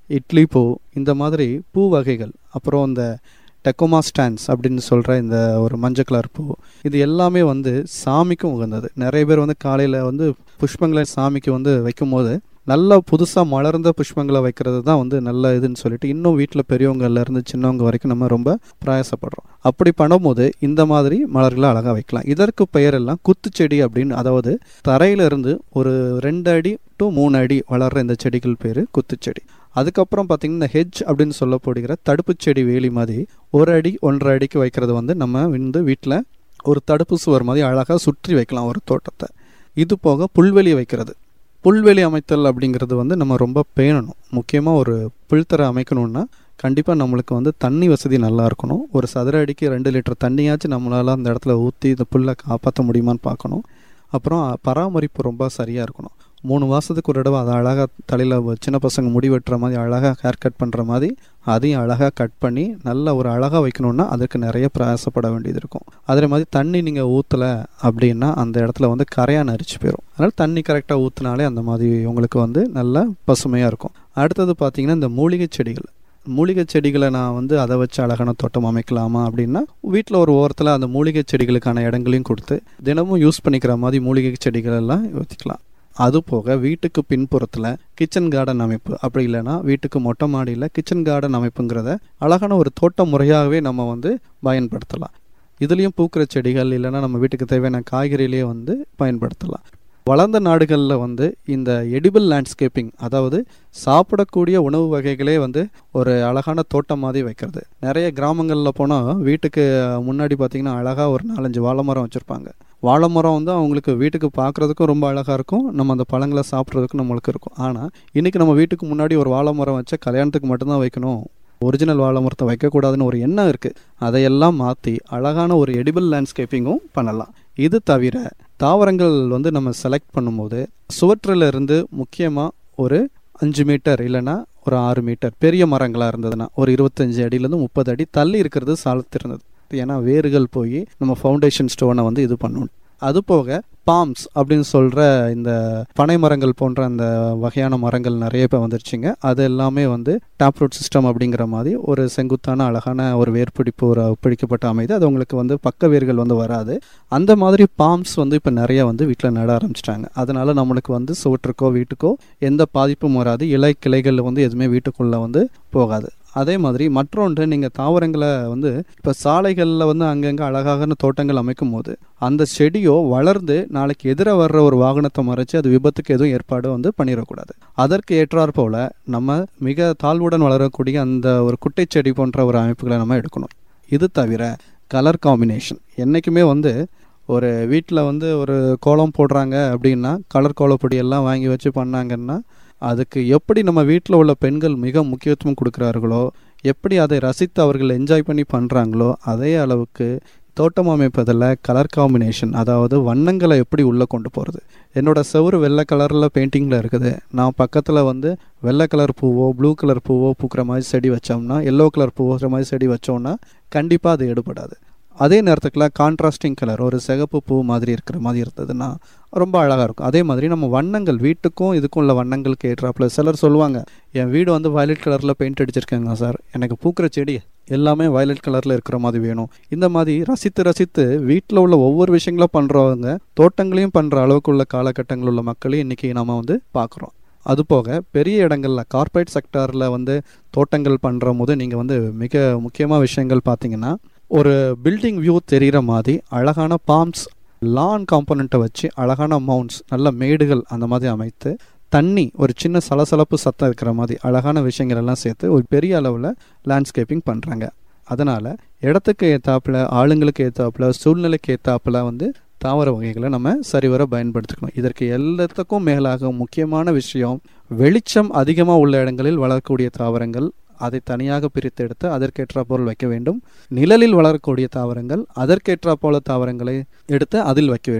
இட்லி பூ இந்த மாதிரி பூ வகைகள் அப்புறம் இந்த டெக்கோமா ஸ்டான்ஸ் அப்படின்னு சொல்கிற இந்த ஒரு மஞ்சள் கலர் பூ இது எல்லாமே வந்து சாமிக்கும் உகந்தது நிறைய பேர் வந்து காலையில் வந்து புஷ்பங்களை சாமிக்கு வந்து வைக்கும்போது நல்ல புதுசாக மலர்ந்த புஷ்பங்களை வைக்கிறது தான் வந்து நல்ல இதுன்னு சொல்லிட்டு இன்னும் வீட்டில் பெரியவங்கள்ல இருந்து சின்னவங்க வரைக்கும் நம்ம ரொம்ப பிரயாசப்படுறோம் அப்படி பண்ணும்போது இந்த மாதிரி மலர்களை அழகாக வைக்கலாம் இதற்கு பெயர் எல்லாம் குத்துச்செடி அப்படின்னு அதாவது தரையிலிருந்து ஒரு ரெண்டு அடி டு மூணு அடி வளர்ற இந்த செடிகள் பேர் குத்துச்செடி அதுக்கப்புறம் பார்த்தீங்கன்னா இந்த ஹெஜ் அப்படின்னு சொல்லப்படுகிற தடுப்பு செடி வேலி மாதிரி ஒரு அடி ஒன்றரை அடிக்கு வைக்கிறது வந்து நம்ம வந்து வீட்டில் ஒரு தடுப்பு சுவர் மாதிரி அழகாக சுற்றி வைக்கலாம் ஒரு தோட்டத்தை இது போக புல்வெளி வைக்கிறது புல்வெளி அமைத்தல் அப்படிங்கிறது வந்து நம்ம ரொம்ப பேணணும் முக்கியமாக ஒரு புல்தரை அமைக்கணும்னா கண்டிப்பாக நம்மளுக்கு வந்து தண்ணி வசதி நல்லா இருக்கணும் ஒரு சதுர அடிக்கு ரெண்டு லிட்டர் தண்ணியாச்சும் நம்மளால் அந்த இடத்துல ஊற்றி இந்த புல்லை காப்பாற்ற முடியுமான்னு பார்க்கணும் அப்புறம் பராமரிப்பு ரொம்ப சரியாக இருக்கணும் மூணு மாதத்துக்கு ஒரு தடவை அதை அழகாக தலையில் சின்ன பசங்க முடி வெட்டுற மாதிரி அழகாக ஹேர் கட் பண்ணுற மாதிரி அதையும் அழகாக கட் பண்ணி நல்ல ஒரு அழகாக வைக்கணும்னா அதுக்கு நிறைய பிரயாசப்பட வேண்டியது இருக்கும் அதே மாதிரி தண்ணி நீங்கள் ஊற்றலை அப்படின்னா அந்த இடத்துல வந்து கரையான் அரிச்சு போயிடும் அதனால் தண்ணி கரெக்டாக ஊற்றினாலே அந்த மாதிரி உங்களுக்கு வந்து நல்ல பசுமையாக இருக்கும் அடுத்தது பார்த்தீங்கன்னா இந்த மூலிகை செடிகள் மூலிகை செடிகளை நான் வந்து அதை வச்சு அழகான தோட்டம் அமைக்கலாமா அப்படின்னா வீட்டில் ஒரு ஓரத்தில் அந்த மூலிகை செடிகளுக்கான இடங்களையும் கொடுத்து தினமும் யூஸ் பண்ணிக்கிற மாதிரி மூலிகை செடிகள் எல்லாம் ஊற்றிக்கலாம் அது போக வீட்டுக்கு பின்புறத்தில் கிச்சன் கார்டன் அமைப்பு அப்படி இல்லைன்னா வீட்டுக்கு மொட்டை மாடியில் கிச்சன் கார்டன் அமைப்புங்கிறத அழகான ஒரு தோட்ட முறையாகவே நம்ம வந்து பயன்படுத்தலாம் இதுலேயும் பூக்கிற செடிகள் இல்லைன்னா நம்ம வீட்டுக்கு தேவையான காய்கறியிலேயே வந்து பயன்படுத்தலாம் வளர்ந்த நாடுகளில் வந்து இந்த எடிபிள் லேண்ட்ஸ்கேப்பிங் அதாவது சாப்பிடக்கூடிய உணவு வகைகளே வந்து ஒரு அழகான தோட்டம் மாதிரி வைக்கிறது நிறைய கிராமங்களில் போனால் வீட்டுக்கு முன்னாடி பார்த்திங்கன்னா அழகாக ஒரு நாலஞ்சு வாழை மரம் வச்சுருப்பாங்க வாழை மரம் வந்து அவங்களுக்கு வீட்டுக்கு பார்க்குறதுக்கும் ரொம்ப அழகாக இருக்கும் நம்ம அந்த பழங்களை சாப்பிட்றதுக்கும் நம்மளுக்கு இருக்கும் ஆனால் இன்றைக்கி நம்ம வீட்டுக்கு முன்னாடி ஒரு வாழை மரம் வச்சா கல்யாணத்துக்கு மட்டும்தான் வைக்கணும் ஒரிஜினல் வாழை மரத்தை வைக்கக்கூடாதுன்னு ஒரு எண்ணம் இருக்குது அதையெல்லாம் மாற்றி அழகான ஒரு எடிபிள் லேண்ட்ஸ்கேப்பிங்கும் பண்ணலாம் இது தவிர தாவரங்கள் வந்து நம்ம செலக்ட் பண்ணும்போது சுவற்றில் இருந்து முக்கியமாக ஒரு அஞ்சு மீட்டர் இல்லைன்னா ஒரு ஆறு மீட்டர் பெரிய மரங்களாக இருந்ததுன்னா ஒரு இருபத்தஞ்சு அடியிலேருந்து முப்பது அடி தள்ளி இருக்கிறது சாலத்திருந்தது ஏன்னா வேர்கள் போய் நம்ம ஃபவுண்டேஷன் ஸ்டோனை வந்து இது பண்ணணும் அது போக பாம்ஸ் அப்படின்னு சொல்கிற இந்த பனை மரங்கள் போன்ற அந்த வகையான மரங்கள் நிறைய இப்போ வந்துருச்சுங்க அது எல்லாமே வந்து டாப் ரூட் சிஸ்டம் அப்படிங்கிற மாதிரி ஒரு செங்குத்தான அழகான ஒரு வேர்பிடிப்பு ஒரு பிடிக்கப்பட்ட அமைது அது உங்களுக்கு வந்து பக்க வேர்கள் வந்து வராது அந்த மாதிரி பாம்ஸ் வந்து இப்போ நிறைய வந்து வீட்டில் நட ஆரம்பிச்சிட்டாங்க அதனால நம்மளுக்கு வந்து சுவற்றுக்கோ வீட்டுக்கோ எந்த பாதிப்பும் வராது இலை கிளைகள் வந்து எதுவுமே வீட்டுக்குள்ளே வந்து போகாது அதே மாதிரி மற்றொன்று நீங்கள் தாவரங்களை வந்து இப்போ சாலைகளில் வந்து அங்கங்கே அழகான தோட்டங்கள் அமைக்கும் போது அந்த செடியோ வளர்ந்து நாளைக்கு எதிர வர்ற ஒரு வாகனத்தை மறைச்சு அது விபத்துக்கு எதுவும் ஏற்பாடு வந்து பண்ணிடக்கூடாது அதற்கு ஏற்றாற் போல நம்ம மிக தாழ்வுடன் வளரக்கூடிய அந்த ஒரு குட்டை செடி போன்ற ஒரு அமைப்புகளை நம்ம எடுக்கணும் இது தவிர கலர் காம்பினேஷன் என்றைக்குமே வந்து ஒரு வீட்டில் வந்து ஒரு கோலம் போடுறாங்க அப்படின்னா கலர் கோலப்பொடி எல்லாம் வாங்கி வச்சு பண்ணாங்கன்னா அதுக்கு எப்படி நம்ம வீட்டில் உள்ள பெண்கள் மிக முக்கியத்துவம் கொடுக்குறார்களோ எப்படி அதை ரசித்து அவர்கள் என்ஜாய் பண்ணி பண்ணுறாங்களோ அதே அளவுக்கு தோட்டம் அமைப்பதில் கலர் காம்பினேஷன் அதாவது வண்ணங்களை எப்படி உள்ளே கொண்டு போகிறது என்னோடய செவரு வெள்ளை கலரில் பெயிண்டிங்கில் இருக்குது நான் பக்கத்தில் வந்து வெள்ளை கலர் பூவோ ப்ளூ கலர் பூவோ பூக்கிற மாதிரி செடி வச்சோம்னா எல்லோ கலர் பூவுற மாதிரி செடி வச்சோம்னா கண்டிப்பாக அது எடுபடாது அதே நேரத்துக்குள்ள கான்ட்ராஸ்டிங் கலர் ஒரு சிகப்பு பூ மாதிரி இருக்கிற மாதிரி இருந்ததுன்னா ரொம்ப அழகாக இருக்கும் அதே மாதிரி நம்ம வண்ணங்கள் வீட்டுக்கும் இதுக்கும் உள்ள வண்ணங்களுக்கு ஏற்றாப்புல சிலர் சொல்லுவாங்க என் வீடு வந்து வயலட் கலரில் பெயிண்ட் அடிச்சிருக்கேங்க சார் எனக்கு பூக்கிற செடி எல்லாமே வயலட் கலரில் இருக்கிற மாதிரி வேணும் இந்த மாதிரி ரசித்து ரசித்து வீட்டில் உள்ள ஒவ்வொரு விஷயங்களும் பண்ணுறவங்க தோட்டங்களையும் பண்ணுற அளவுக்கு உள்ள காலகட்டங்கள் உள்ள மக்களையும் இன்றைக்கி நம்ம வந்து பார்க்குறோம் அதுபோக பெரிய இடங்களில் கார்ப்பரேட் செக்டாரில் வந்து தோட்டங்கள் பண்ணுற போது நீங்கள் வந்து மிக முக்கியமான விஷயங்கள் பார்த்தீங்கன்னா ஒரு பில்டிங் வியூ தெரிகிற மாதிரி அழகான பாம்ஸ் லான் காம்பனண்ட்டை வச்சு அழகான மவுண்ட்ஸ் நல்ல மேடுகள் அந்த மாதிரி அமைத்து தண்ணி ஒரு சின்ன சலசலப்பு சத்தம் இருக்கிற மாதிரி அழகான விஷயங்கள் எல்லாம் சேர்த்து ஒரு பெரிய அளவில் லேண்ட்ஸ்கேப்பிங் பண்ணுறாங்க அதனால் இடத்துக்கு ஏற்றாப்புல ஆளுங்களுக்கு ஏற்றாப்புல சூழ்நிலைக்கு ஏற்றாப்புல வந்து தாவர வகைகளை நம்ம சரிவர பயன்படுத்திக்கணும் இதற்கு எல்லாத்துக்கும் மேலாக முக்கியமான விஷயம் வெளிச்சம் அதிகமாக உள்ள இடங்களில் வளரக்கூடிய தாவரங்கள் அதை தனியாக பிரித்து எடுத்து அதற்கேற்ற பொருள் வைக்க வேண்டும் நிழலில் வளரக்கூடிய தாவரங்கள் அதற்கேற்ற போல தாவரங்களை எடுத்து அதில் வைக்க வேண்டும்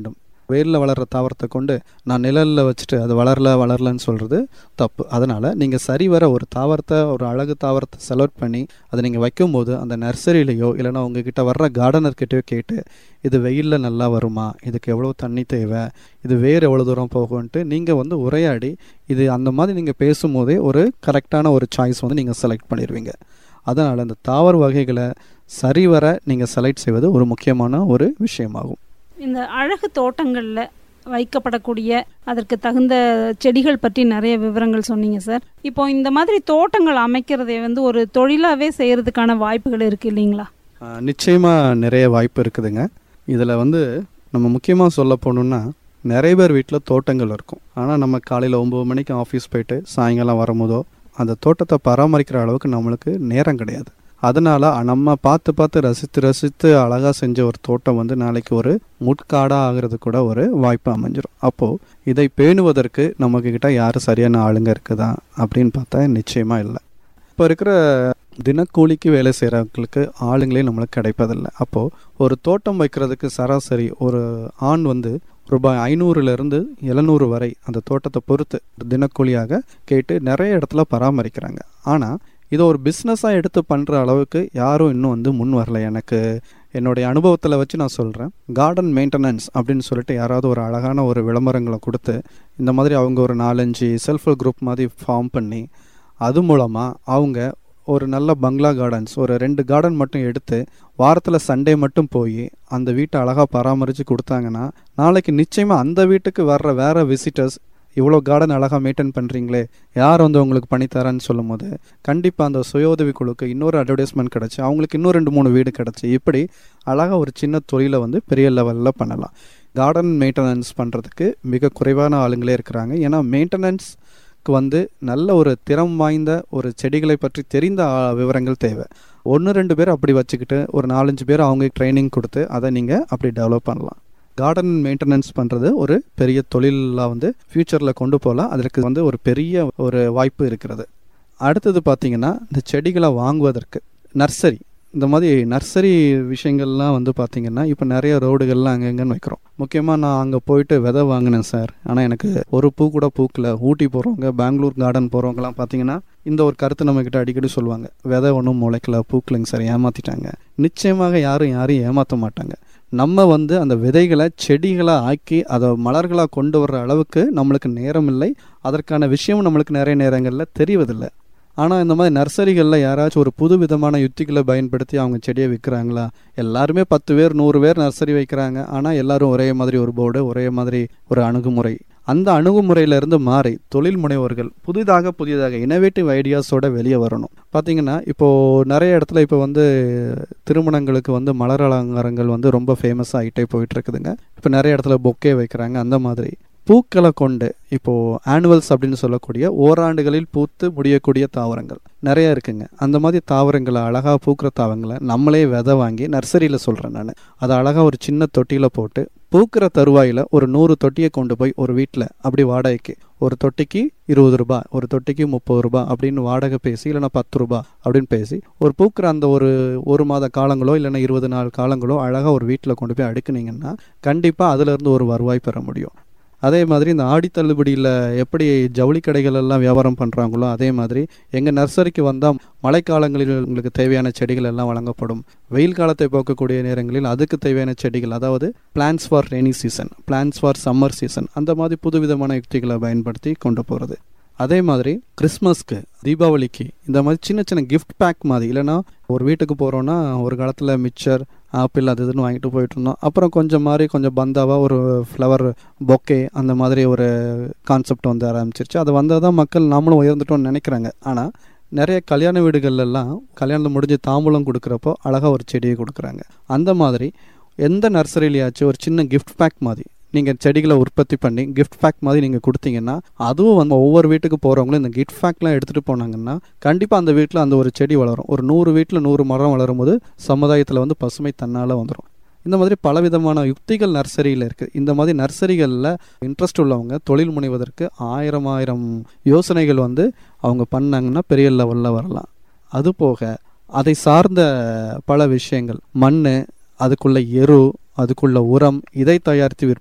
வேரில் வளர்கிற தாவரத்தை கொண்டு நான் நிழலில் வச்சுட்டு அது வளரல வளரலன்னு சொல்கிறது தப்பு அதனால் நீங்கள் சரிவர ஒரு தாவரத்தை ஒரு அழகு தாவரத்தை செலக்ட் பண்ணி அதை நீங்கள் வைக்கும்போது அந்த நர்சரியிலையோ இல்லைன்னா உங்ககிட்ட வர்ற கார்டனர்கிட்டயோ கேட்டு இது வெயிலில் நல்லா வருமா இதுக்கு எவ்வளோ தண்ணி தேவை இது வேர் எவ்வளோ தூரம் போகும்ன்ட்டு நீங்கள் வந்து உரையாடி இது அந்த மாதிரி நீங்கள் பேசும்போதே ஒரு கரெக்டான ஒரு சாய்ஸ் வந்து நீங்கள் செலக்ட் பண்ணிடுவீங்க அதனால் இந்த தாவர வகைகளை சரிவர நீங்கள் செலக்ட் செய்வது ஒரு முக்கியமான ஒரு விஷயமாகும் இந்த அழகு தோட்டங்களில் வைக்கப்படக்கூடிய அதற்கு தகுந்த செடிகள் பற்றி நிறைய விவரங்கள் சொன்னீங்க சார் இப்போ இந்த மாதிரி தோட்டங்கள் அமைக்கிறதை வந்து ஒரு தொழிலாகவே செய்கிறதுக்கான வாய்ப்புகள் இருக்குது இல்லைங்களா நிச்சயமாக நிறைய வாய்ப்பு இருக்குதுங்க இதில் வந்து நம்ம முக்கியமாக சொல்ல போகணுன்னா நிறைய பேர் வீட்டில் தோட்டங்கள் இருக்கும் ஆனால் நம்ம காலையில் ஒம்பது மணிக்கு ஆஃபீஸ் போயிட்டு சாயங்காலம் வரும்போதோ அந்த தோட்டத்தை பராமரிக்கிற அளவுக்கு நம்மளுக்கு நேரம் கிடையாது அதனால் நம்ம பார்த்து பார்த்து ரசித்து ரசித்து அழகாக செஞ்ச ஒரு தோட்டம் வந்து நாளைக்கு ஒரு முட்காடாக ஆகிறது கூட ஒரு வாய்ப்பு அமைஞ்சிரும் அப்போது இதை பேணுவதற்கு நம்மக்கிட்ட யார் சரியான ஆளுங்க இருக்குதா அப்படின்னு பார்த்தா நிச்சயமாக இல்லை இப்போ இருக்கிற தினக்கூலிக்கு வேலை செய்கிறவங்களுக்கு ஆளுங்களே நம்மளுக்கு கிடைப்பதில்லை அப்போது ஒரு தோட்டம் வைக்கிறதுக்கு சராசரி ஒரு ஆண் வந்து ரூபாய் ஐநூறுலேருந்து எழுநூறு வரை அந்த தோட்டத்தை பொறுத்து தினக்கூலியாக கேட்டு நிறைய இடத்துல பராமரிக்கிறாங்க ஆனால் இதை ஒரு பிஸ்னஸாக எடுத்து பண்ணுற அளவுக்கு யாரும் இன்னும் வந்து முன் வரல எனக்கு என்னுடைய அனுபவத்தில் வச்சு நான் சொல்கிறேன் கார்டன் மெயின்டெனன்ஸ் அப்படின்னு சொல்லிட்டு யாராவது ஒரு அழகான ஒரு விளம்பரங்களை கொடுத்து இந்த மாதிரி அவங்க ஒரு நாலஞ்சு செல்ஃப் குரூப் மாதிரி ஃபார்ம் பண்ணி அது மூலமாக அவங்க ஒரு நல்ல பங்களா கார்டன்ஸ் ஒரு ரெண்டு கார்டன் மட்டும் எடுத்து வாரத்தில் சண்டே மட்டும் போய் அந்த வீட்டை அழகாக பராமரித்து கொடுத்தாங்கன்னா நாளைக்கு நிச்சயமாக அந்த வீட்டுக்கு வர்ற வேறு விசிட்டர்ஸ் இவ்வளோ கார்டன் அழகாக மெயின்டைன் பண்ணுறீங்களே யார் வந்து உங்களுக்கு பண்ணித்தரான்னு சொல்லும் போது கண்டிப்பாக அந்த சுய உதவி குழுக்கு இன்னொரு அட்வர்டைஸ்மெண்ட் கிடச்சி அவங்களுக்கு இன்னும் ரெண்டு மூணு வீடு கிடச்சி இப்படி அழகாக ஒரு சின்ன தொழிலை வந்து பெரிய லெவலில் பண்ணலாம் கார்டன் மெயின்டெனன்ஸ் பண்ணுறதுக்கு மிக குறைவான ஆளுங்களே இருக்கிறாங்க ஏன்னா மெயின்டெனன்ஸ்க்கு வந்து நல்ல ஒரு திறம் வாய்ந்த ஒரு செடிகளை பற்றி தெரிந்த ஆ- விவரங்கள் தேவை ஒன்று ரெண்டு பேர் அப்படி வச்சுக்கிட்டு ஒரு நாலஞ்சு பேர் அவங்க ட்ரைனிங் கொடுத்து அதை நீங்கள் அப்படி டெவலப் பண்ணலாம் கார்டன் மெயின்டெனன்ஸ் பண்ணுறது ஒரு பெரிய தொழிலாக வந்து ஃப்யூச்சரில் கொண்டு போகலாம் அதற்கு வந்து ஒரு பெரிய ஒரு வாய்ப்பு இருக்கிறது அடுத்தது பார்த்தீங்கன்னா இந்த செடிகளை வாங்குவதற்கு நர்சரி இந்த மாதிரி நர்சரி விஷயங்கள்லாம் வந்து பார்த்தீங்கன்னா இப்போ நிறைய ரோடுகள்லாம் அங்கங்கன்னு வைக்கிறோம் முக்கியமாக நான் அங்கே போயிட்டு விதை வாங்கினேன் சார் ஆனால் எனக்கு ஒரு பூ கூட பூக்கல ஊட்டி போகிறவங்க பெங்களூர் கார்டன் போகிறவங்கலாம் பார்த்தீங்கன்னா இந்த ஒரு கருத்து நம்மக்கிட்ட அடிக்கடி சொல்லுவாங்க விதை ஒன்றும் முளைக்கல பூக்கலைங்க சார் ஏமாற்றிட்டாங்க நிச்சயமாக யாரும் யாரையும் ஏமாற்ற மாட்டாங்க நம்ம வந்து அந்த விதைகளை செடிகளை ஆக்கி அதை மலர்களாக கொண்டு வர்ற அளவுக்கு நம்மளுக்கு நேரம் இல்லை அதற்கான விஷயம் நம்மளுக்கு நிறைய நேரங்களில் தெரிவதில்லை ஆனால் இந்த மாதிரி நர்சரிகளில் யாராச்சும் ஒரு புது விதமான யுத்திகளை பயன்படுத்தி அவங்க செடியை விற்கிறாங்களா எல்லாருமே பத்து பேர் நூறு பேர் நர்சரி வைக்கிறாங்க ஆனால் எல்லாரும் ஒரே மாதிரி ஒரு போர்டு ஒரே மாதிரி ஒரு அணுகுமுறை அந்த அணுகுமுறையிலிருந்து மாறி தொழில் முனைவோர்கள் புதிதாக புதிதாக இனோவேட்டிவ் ஐடியாஸோட வெளியே வரணும் பார்த்தீங்கன்னா இப்போது நிறைய இடத்துல இப்போ வந்து திருமணங்களுக்கு வந்து மலர் அலங்காரங்கள் வந்து ரொம்ப ஃபேமஸ் ஆகிட்டே போயிட்டு இருக்குதுங்க இப்போ நிறைய இடத்துல பொக்கே வைக்கிறாங்க அந்த மாதிரி பூக்களை கொண்டு இப்போது ஆனுவல்ஸ் அப்படின்னு சொல்லக்கூடிய ஓராண்டுகளில் பூத்து முடியக்கூடிய தாவரங்கள் நிறைய இருக்குங்க அந்த மாதிரி தாவரங்களை அழகாக பூக்கிற தாவரங்களை நம்மளே விதை வாங்கி நர்சரியில் சொல்கிறேன் நான் அதை அழகாக ஒரு சின்ன தொட்டியில் போட்டு பூக்கிற தருவாயில் ஒரு நூறு தொட்டியை கொண்டு போய் ஒரு வீட்டில் அப்படி வாடகைக்கு ஒரு தொட்டிக்கு இருபது ரூபாய் ஒரு தொட்டிக்கு முப்பது ரூபாய் அப்படின்னு வாடகை பேசி இல்லைன்னா பத்து ரூபாய் அப்படின்னு பேசி ஒரு பூக்கிற அந்த ஒரு ஒரு மாத காலங்களோ இல்லைன்னா இருபது நாள் காலங்களோ அழகாக ஒரு வீட்டில் கொண்டு போய் அடுக்குனீங்கன்னா கண்டிப்பாக அதுலேருந்து ஒரு வருவாய் பெற முடியும் அதே மாதிரி இந்த ஆடி தள்ளுபடியில் எப்படி ஜவுளி கடைகள் எல்லாம் வியாபாரம் பண்ணுறாங்களோ அதே மாதிரி எங்கள் நர்சரிக்கு வந்தால் மழைக்காலங்களில் உங்களுக்கு தேவையான செடிகள் எல்லாம் வழங்கப்படும் வெயில் காலத்தை போக்கக்கூடிய நேரங்களில் அதுக்கு தேவையான செடிகள் அதாவது plants for rainy season plants for summer season அந்த மாதிரி புதுவிதமான யுக்திகளை பயன்படுத்தி கொண்டு போகிறது அதே மாதிரி கிறிஸ்மஸ்க்கு தீபாவளிக்கு இந்த மாதிரி சின்ன சின்ன கிஃப்ட் பேக் மாதிரி இல்லைன்னா ஒரு வீட்டுக்கு போகிறோன்னா ஒரு காலத்தில் மிக்சர் ஆப்பிள் அது இதுன்னு வாங்கிட்டு போயிட்டு இருந்தோம் அப்புறம் கொஞ்சம் மாதிரி கொஞ்சம் பந்தாவாக ஒரு ஃப்ளவர் பொக்கே அந்த மாதிரி ஒரு கான்செப்ட் வந்து ஆரம்பிச்சிருச்சு அது வந்தால் தான் மக்கள் நாமளும் உயர்ந்துட்டோம்னு நினைக்கிறாங்க ஆனால் நிறைய கல்யாண வீடுகள்லாம் கல்யாணம் முடிஞ்சு தாம்பூலம் கொடுக்குறப்போ அழகாக ஒரு செடியை கொடுக்குறாங்க அந்த மாதிரி எந்த நர்சரிலையாச்சும் ஒரு சின்ன கிஃப்ட் பேக் மாதிரி நீங்கள் செடிகளை உற்பத்தி பண்ணி கிஃப்ட் பேக் மாதிரி நீங்கள் கொடுத்தீங்கன்னா அதுவும் வந்து ஒவ்வொரு வீட்டுக்கு போகிறவங்களும் இந்த கிஃப்ட் பேக்லாம் எடுத்துகிட்டு போனாங்கன்னா கண்டிப்பாக அந்த வீட்டில் அந்த ஒரு செடி வளரும் ஒரு நூறு வீட்டில் நூறு மரம் வளரும் போது சமுதாயத்தில் வந்து பசுமை தன்னால் வந்துடும் இந்த மாதிரி பலவிதமான யுக்திகள் நர்சரியில் இருக்குது இந்த மாதிரி நர்சரிகளில் இன்ட்ரெஸ்ட் உள்ளவங்க தொழில் முனைவதற்கு ஆயிரம் ஆயிரம் யோசனைகள் வந்து அவங்க பண்ணாங்கன்னா பெரிய லெவலில் வரலாம் அதுபோக அதை சார்ந்த பல விஷயங்கள் மண் அதுக்குள்ள எரு அதுக்குள்ள உரம் இதை தயாரித்து விற்பது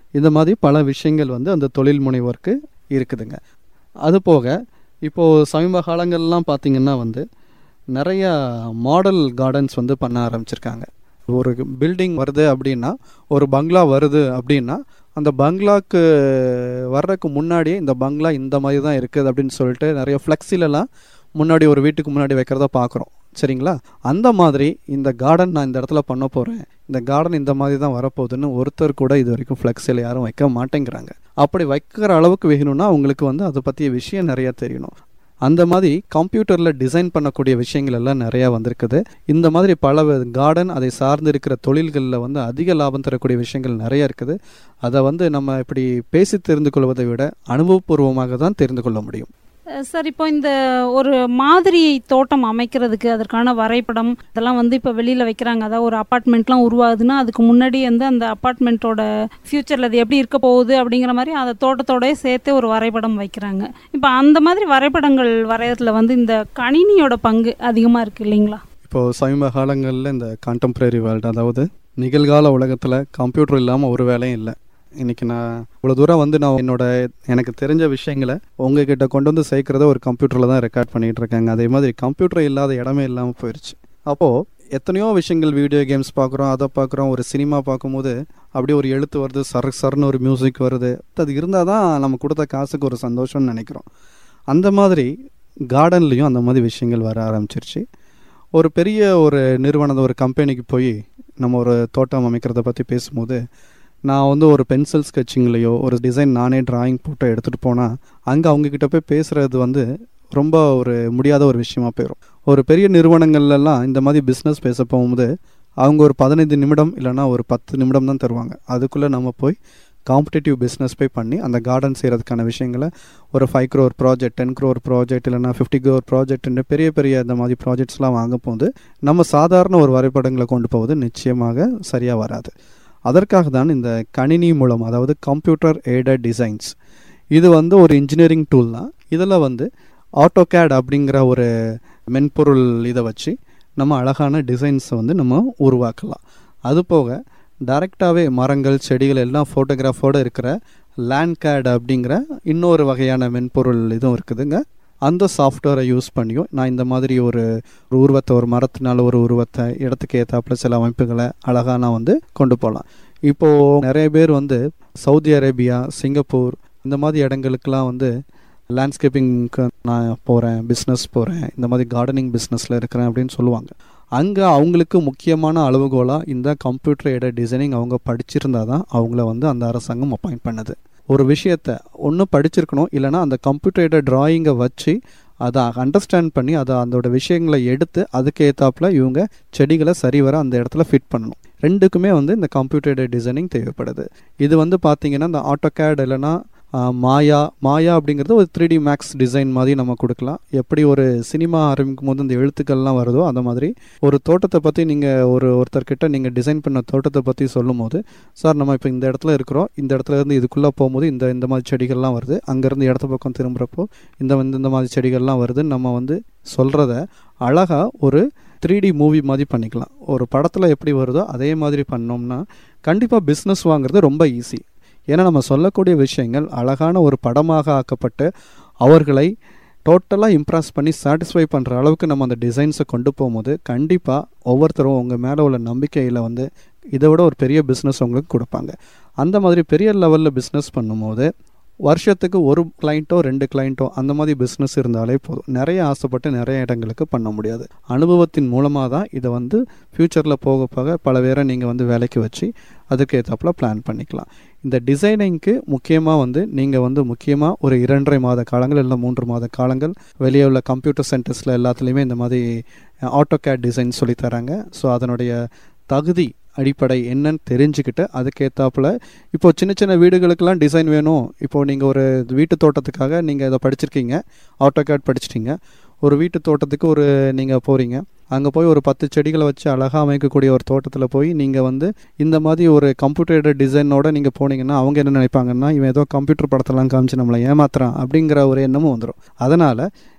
இந்த மாதிரி பல விஷயங்கள் வந்து அந்த தொழில் முனைவோருக்கு இருக்குதுங்க அது போக இப்போது சமீப காலங்கள்லாம் பார்த்திங்கன்னா வந்து நிறையா மாடல் கார்டன்ஸ் வந்து பண்ண ஆரம்பிச்சிருக்காங்க ஒரு பில்டிங் வருது அப்படின்னா ஒரு பங்களா வருது அப்படின்னா அந்த பங்களாக்கு வர்றதுக்கு முன்னாடியே இந்த பங்களா இந்த மாதிரி தான் இருக்குது அப்படின்னு சொல்லிட்டு நிறைய ஃப்ளெக்ஸிலலாம் முன்னாடி ஒரு வீட்டுக்கு முன்னாடி வைக்கிறத பார்க்குறோம் சரிங்களா அந்த மாதிரி இந்த கார்டன் நான் இந்த இடத்துல பண்ண போகிறேன் இந்த கார்டன் இந்த மாதிரி தான் வரப்போகுதுன்னு ஒருத்தர் கூட இது வரைக்கும் ஃப்ளெக்ஸில் யாரும் வைக்க மாட்டேங்கிறாங்க அப்படி வைக்கிற அளவுக்கு வேணும்னா அவங்களுக்கு வந்து அதை பற்றிய விஷயம் நிறையா தெரியணும் அந்த மாதிரி கம்ப்யூட்டரில் டிசைன் பண்ணக்கூடிய விஷயங்கள் எல்லாம் நிறையா வந்திருக்குது இந்த மாதிரி பல கார்டன் அதை சார்ந்து இருக்கிற தொழில்களில் வந்து அதிக லாபம் தரக்கூடிய விஷயங்கள் நிறைய இருக்குது அதை வந்து நம்ம இப்படி பேசி தெரிந்து கொள்வதை விட அனுபவபூர்வமாக தான் தெரிந்து கொள்ள முடியும் அஹ் சார் இப்போ இந்த ஒரு மாதிரி தோட்டம் அமைக்கிறதுக்கு அதற்கான வரைபடம் இதெல்லாம் வந்து இப்போ வெளியில் வைக்கிறாங்க அதாவது ஒரு அப்பார்ட்மெண்ட்லாம் உருவாகுதுன்னா அதுக்கு முன்னாடி வந்து அந்த அப்பார்ட்மெண்ட்டோட ஃப்யூச்சரில் அது எப்படி இருக்க போகுது அப்படிங்கிற மாதிரி அந்த தோட்டத்தோடய சேர்த்தே ஒரு வரைபடம் வைக்கிறாங்க இப்போ அந்த மாதிரி வரைபடங்கள் வரையறதுல வந்து இந்த கணினியோட பங்கு அதிகமாக இருக்குது இல்லைங்களா இப்போது சமீப காலங்களில் இந்த கான்டெம்ப்ரரி வேர்ல்டு அதாவது நிகழ்கால உலகத்தில் கம்ப்யூட்டர் இல்லாமல் ஒரு வேலையும் இல்லை இன்றைக்கி நான் இவ்வளோ தூரம் வந்து நான் என்னோட எனக்கு தெரிஞ்ச விஷயங்களை உங்ககிட்ட கொண்டு வந்து சேர்க்குறத ஒரு கம்ப்யூட்டரில் தான் ரெக்கார்ட் பண்ணிகிட்டு இருக்காங்க அதே மாதிரி கம்ப்யூட்டர் இல்லாத இடமே இல்லாமல் போயிடுச்சு அப்போது எத்தனையோ விஷயங்கள் வீடியோ கேம்ஸ் பார்க்குறோம் அதை பார்க்குறோம் ஒரு சினிமா பார்க்கும்போது அப்படியே ஒரு எழுத்து வருது சர சரன்னு ஒரு மியூசிக் வருது அது இருந்தால் தான் நம்ம கொடுத்த காசுக்கு ஒரு சந்தோஷம்னு நினைக்கிறோம் அந்த மாதிரி கார்டன்லேயும் அந்த மாதிரி விஷயங்கள் வர ஆரம்பிச்சிருச்சு ஒரு பெரிய ஒரு நிறுவனம் ஒரு கம்பெனிக்கு போய் நம்ம ஒரு தோட்டம் அமைக்கிறத பற்றி பேசும்போது நான் வந்து ஒரு பென்சில் ஸ்கெட்சிங்லேயோ ஒரு டிசைன் நானே டிராயிங் போட்டு எடுத்துகிட்டு போனால் அங்கே அவங்கக்கிட்ட போய் பேசுகிறது வந்து ரொம்ப ஒரு முடியாத ஒரு விஷயமா போயிடும் ஒரு பெரிய நிறுவனங்கள்லாம் இந்த மாதிரி பிஸ்னஸ் பேச போகும்போது அவங்க ஒரு பதினைந்து நிமிடம் இல்லைன்னா ஒரு பத்து நிமிடம் தான் தருவாங்க அதுக்குள்ளே நம்ம போய் காம்படிட்டிவ் பிஸ்னஸ் போய் பண்ணி அந்த கார்டன் செய்கிறதுக்கான விஷயங்களை ஒரு five crore project ten crore project இல்லைனா ஃபிஃப்டி க்ரோர் ப்ராஜெக்ட்னு பெரிய பெரிய இந்த மாதிரி ப்ராஜெக்ட்ஸ்லாம் வாங்க போது நம்ம சாதாரண ஒரு வரைபடங்களை கொண்டு போவது நிச்சயமாக சரியாக வராது அதற்காக தான் இந்த கணினி மூலம் அதாவது கம்ப்யூட்டர் எய்டட் டிசைன்ஸ் இது வந்து ஒரு இன்ஜினியரிங் டூல் தான் இதில் வந்து ஆட்டோகேட் அப்படிங்கிற ஒரு மென்பொருள் இதை வச்சு நம்ம அழகான டிசைன்ஸை வந்து நம்ம உருவாக்கலாம் அது போக டைரெக்டாகவே மரங்கள் செடிகள் எல்லாம் ஃபோட்டோகிராஃபோடு இருக்கிற லேண்ட்கேட் அப்படிங்கிற இன்னொரு வகையான மென்பொருள் இதுவும் இருக்குதுங்க அந்த சாஃப்ட்வேரை யூஸ் பண்ணியும் நான் இந்த மாதிரி ஒரு ஒரு உருவத்தை ஒரு மரத்தினால ஒரு உருவத்தை இடத்துக்கு ஏற்றாப்புல சில அமைப்புகளை அழகாக நான் வந்து கொண்டு போகலாம் இப்போது நிறைய பேர் வந்து சவுதி அரேபியா சிங்கப்பூர் இந்த மாதிரி இடங்களுக்கெல்லாம் வந்து லேண்ட்ஸ்கேப்பிங்க்கு நான் போகிறேன் பிஸ்னஸ் போகிறேன் இந்த மாதிரி கார்டனிங் பிஸ்னஸில் இருக்கிறேன் அப்படின்னு சொல்லுவாங்க அங்கே அவங்களுக்கு முக்கியமான அளவுகோலாக இந்த கம்ப்யூட்டர் எய்ட டிசைனிங் அவங்க படிச்சிருந்தா தான் அவங்கள வந்து அந்த அரசாங்கம் அப்பாயிண்ட் பண்ணுது ஒரு விஷயத்த ஒன்று படிச்சிருக்கணும் இல்லைனா அந்த கம்ப்யூட்டர் எய்ட டிராயிங்கை வச்சு அதை அண்டர்ஸ்டாண்ட் பண்ணி அதை அதோட விஷயங்களை எடுத்து அதுக்கு ஏற்றாப்புல இவங்க செடிகளை சரிவர அந்த இடத்துல ஃபிட் பண்ணணும் ரெண்டுக்குமே வந்து இந்த கம்ப்யூட்டர் டிசைனிங் தேவைப்படுது இது வந்து பார்த்தீங்கன்னா இந்த ஆட்டோகேட் இல்லைனா மாயா மாயா அப்படிங்கிறது ஒரு த்ரீ டி மேக்ஸ் டிசைன் மாதிரி நம்ம கொடுக்கலாம் எப்படி ஒரு சினிமா ஆரம்பிக்கும் போது இந்த எழுத்துக்கள்லாம் வருதோ அந்த மாதிரி ஒரு தோட்டத்தை பற்றி நீங்கள் ஒரு ஒருத்தர்கிட்ட நீங்கள் டிசைன் பண்ண தோட்டத்தை பற்றி சொல்லும் போது சார் நம்ம இப்போ இந்த இடத்துல இருக்கிறோம் இந்த இடத்துல இருந்து இதுக்குள்ளே போகும்போது இந்த இந்த மாதிரி செடிகள்லாம் வருது அங்கேருந்து இடத்த பக்கம் திரும்புகிறப்போ இந்த வந்து இந்த மாதிரி செடிகள்லாம் வருதுன்னு நம்ம வந்து சொல்கிறத அழகாக ஒரு த்ரீ டி மூவி மாதிரி பண்ணிக்கலாம் ஒரு படத்தில் எப்படி வருதோ அதே மாதிரி பண்ணோம்னா கண்டிப்பாக பிஸ்னஸ் வாங்குறது ரொம்ப ஈஸி ஏன்னா நம்ம சொல்லக்கூடிய விஷயங்கள் அழகான ஒரு படமாக ஆக்கப்பட்டு அவர்களை டோட்டலாக இம்ப்ரெஸ் பண்ணி சாட்டிஸ்ஃபை பண்ணுற அளவுக்கு நம்ம அந்த டிசைன்ஸை கொண்டு போகும்போது கண்டிப்பாக ஒவ்வொருத்தரும் உங்கள் மேலே உள்ள நம்பிக்கையில் வந்து இதை விட ஒரு பெரிய பிஸ்னஸ் உங்களுக்கு கொடுப்பாங்க அந்த மாதிரி பெரிய லெவலில் பிஸ்னஸ் பண்ணும்போது வருஷத்துக்கு ஒரு கிளைண்ட்டோ ரெண்டு கிளைண்ட்டோ அந்த மாதிரி பிஸ்னஸ் இருந்தாலே போதும் நிறைய ஆசைப்பட்டு நிறைய இடங்களுக்கு பண்ண முடியாது அனுபவத்தின் மூலமாக தான் இதை வந்து ஃப்யூச்சரில் போக போக பல பேரை நீங்கள் வந்து வேலைக்கு வச்சு அதுக்கு ஏற்றாப்புல பிளான் பண்ணிக்கலாம் இந்த டிசைனிங்க்கு முக்கியமாக வந்து நீங்கள் வந்து முக்கியமாக ஒரு இரண்டரை மாத காலங்கள் இல்லை மூன்று மாத காலங்கள் வெளியே உள்ள கம்ப்யூட்டர் சென்டர்ஸில் எல்லாத்துலேயுமே இந்த மாதிரி ஆட்டோ கேட் டிசைன் சொல்லித்தராங்க ஸோ அதனுடைய தகுதி அடிப்படை என்னன்னு தெரிஞ்சுக்கிட்டு அதுக்கேற்றாப்புல இப்போ சின்ன சின்ன வீடுகளுக்கெல்லாம் டிசைன் வேணும் இப்போ நீங்கள் ஒரு வீட்டு தோட்டத்துக்காக நீங்கள் இதை படிச்சிருக்கீங்க ஆட்டோ கேட் படிச்சிட்டிங்க ஒரு வீட்டு தோட்டத்துக்கு ஒரு நீங்கள் போகிறீங்க அங்கே போய் ஒரு பத்து செடிகளை வச்சு அழகாக அமைக்கக்கூடிய ஒரு தோட்டத்தில் போய் நீங்கள் வந்து இந்த மாதிரி ஒரு கம்ப்யூட்டர் டிசைனோட நீங்கள் போனீங்கன்னா அவங்க என்ன நினைப்பாங்கன்னா இவன் ஏதோ கம்ப்யூட்டர் படத்தெல்லாம் காமிச்சு நம்மளை ஏமாத்துறான் அப்படிங்கிற ஒரு எண்ணமும் வந்துடும் அதனால்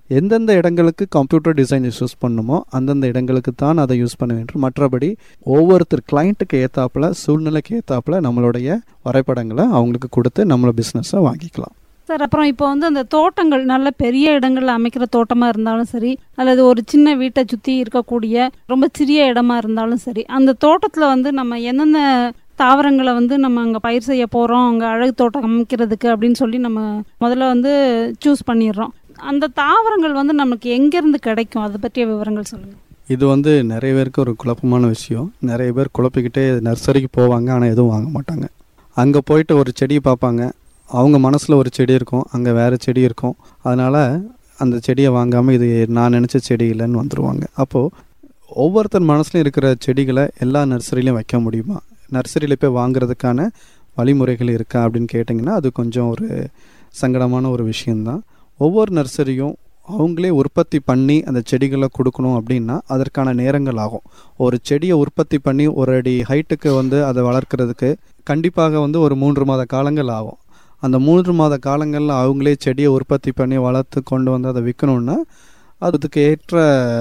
எந்தெந்த இடங்களுக்கு கம்ப்யூட்டர் டிசைன் யூஸ் பண்ணுமோ அந்தந்த இடங்களுக்கு தான் அதை யூஸ் பண்ண வேண்டும் மற்றபடி ஒவ்வொருத்தர் கிளைண்ட்டுக்கு ஏற்றாப்புல சூழ்நிலைக்கு ஏற்றாப்புல நம்மளுடைய வரைபடங்களை அவங்களுக்கு கொடுத்து நம்மளோட பிஸ்னஸை வாங்கிக்கலாம் சார் அப்புறம் இப்போ வந்து அந்த தோட்டங்கள் நல்ல பெரிய இடங்கள்ல அமைக்கிற தோட்டமாக இருந்தாலும் சரி அல்லது ஒரு சின்ன வீட்டை சுற்றி இருக்கக்கூடிய ரொம்ப சிறிய இடமா இருந்தாலும் சரி அந்த தோட்டத்தில் வந்து நம்ம எந்தெந்த தாவரங்களை வந்து நம்ம அங்கே பயிர் செய்ய போகிறோம் அங்கே அழகு தோட்டம் அமைக்கிறதுக்கு அப்படின்னு சொல்லி நம்ம முதல்ல வந்து சூஸ் பண்ணிடுறோம் அந்த தாவரங்கள் வந்து நமக்கு எங்கேருந்து கிடைக்கும் அதை பற்றிய விவரங்கள் சொல்லுங்கள் இது வந்து நிறைய பேருக்கு ஒரு குழப்பமான விஷயம் நிறைய பேர் குழப்பிக்கிட்டே நர்சரிக்கு போவாங்க ஆனால் எதுவும் வாங்க மாட்டாங்க அங்கே போயிட்டு ஒரு செடியை பார்ப்பாங்க அவங்க மனசில் ஒரு செடி இருக்கும் அங்கே வேறு செடி இருக்கும் அதனால் அந்த செடியை வாங்காமல் இது நான் நினச்ச செடி இல்லைன்னு வந்துடுவாங்க அப்போது ஒவ்வொருத்தர் மனசுலையும் இருக்கிற செடிகளை எல்லா நர்சரிலையும் வைக்க முடியுமா நர்சரியில் போய் வாங்குறதுக்கான வழிமுறைகள் இருக்கா அப்படின்னு கேட்டிங்கன்னா அது கொஞ்சம் ஒரு சங்கடமான ஒரு விஷயந்தான் ஒவ்வொரு நர்சரியும் அவங்களே உற்பத்தி பண்ணி அந்த செடிகளை கொடுக்கணும் அப்படின்னா அதற்கான நேரங்கள் ஆகும் ஒரு செடியை உற்பத்தி பண்ணி ஒரு அடி ஹைட்டுக்கு வந்து அதை வளர்க்குறதுக்கு கண்டிப்பாக வந்து ஒரு மூன்று மாத காலங்கள் ஆகும் அந்த மூன்று மாத காலங்களில் அவங்களே செடியை உற்பத்தி பண்ணி வளர்த்து கொண்டு வந்து அதை விற்கணுன்னா அதுக்கு ஏற்ற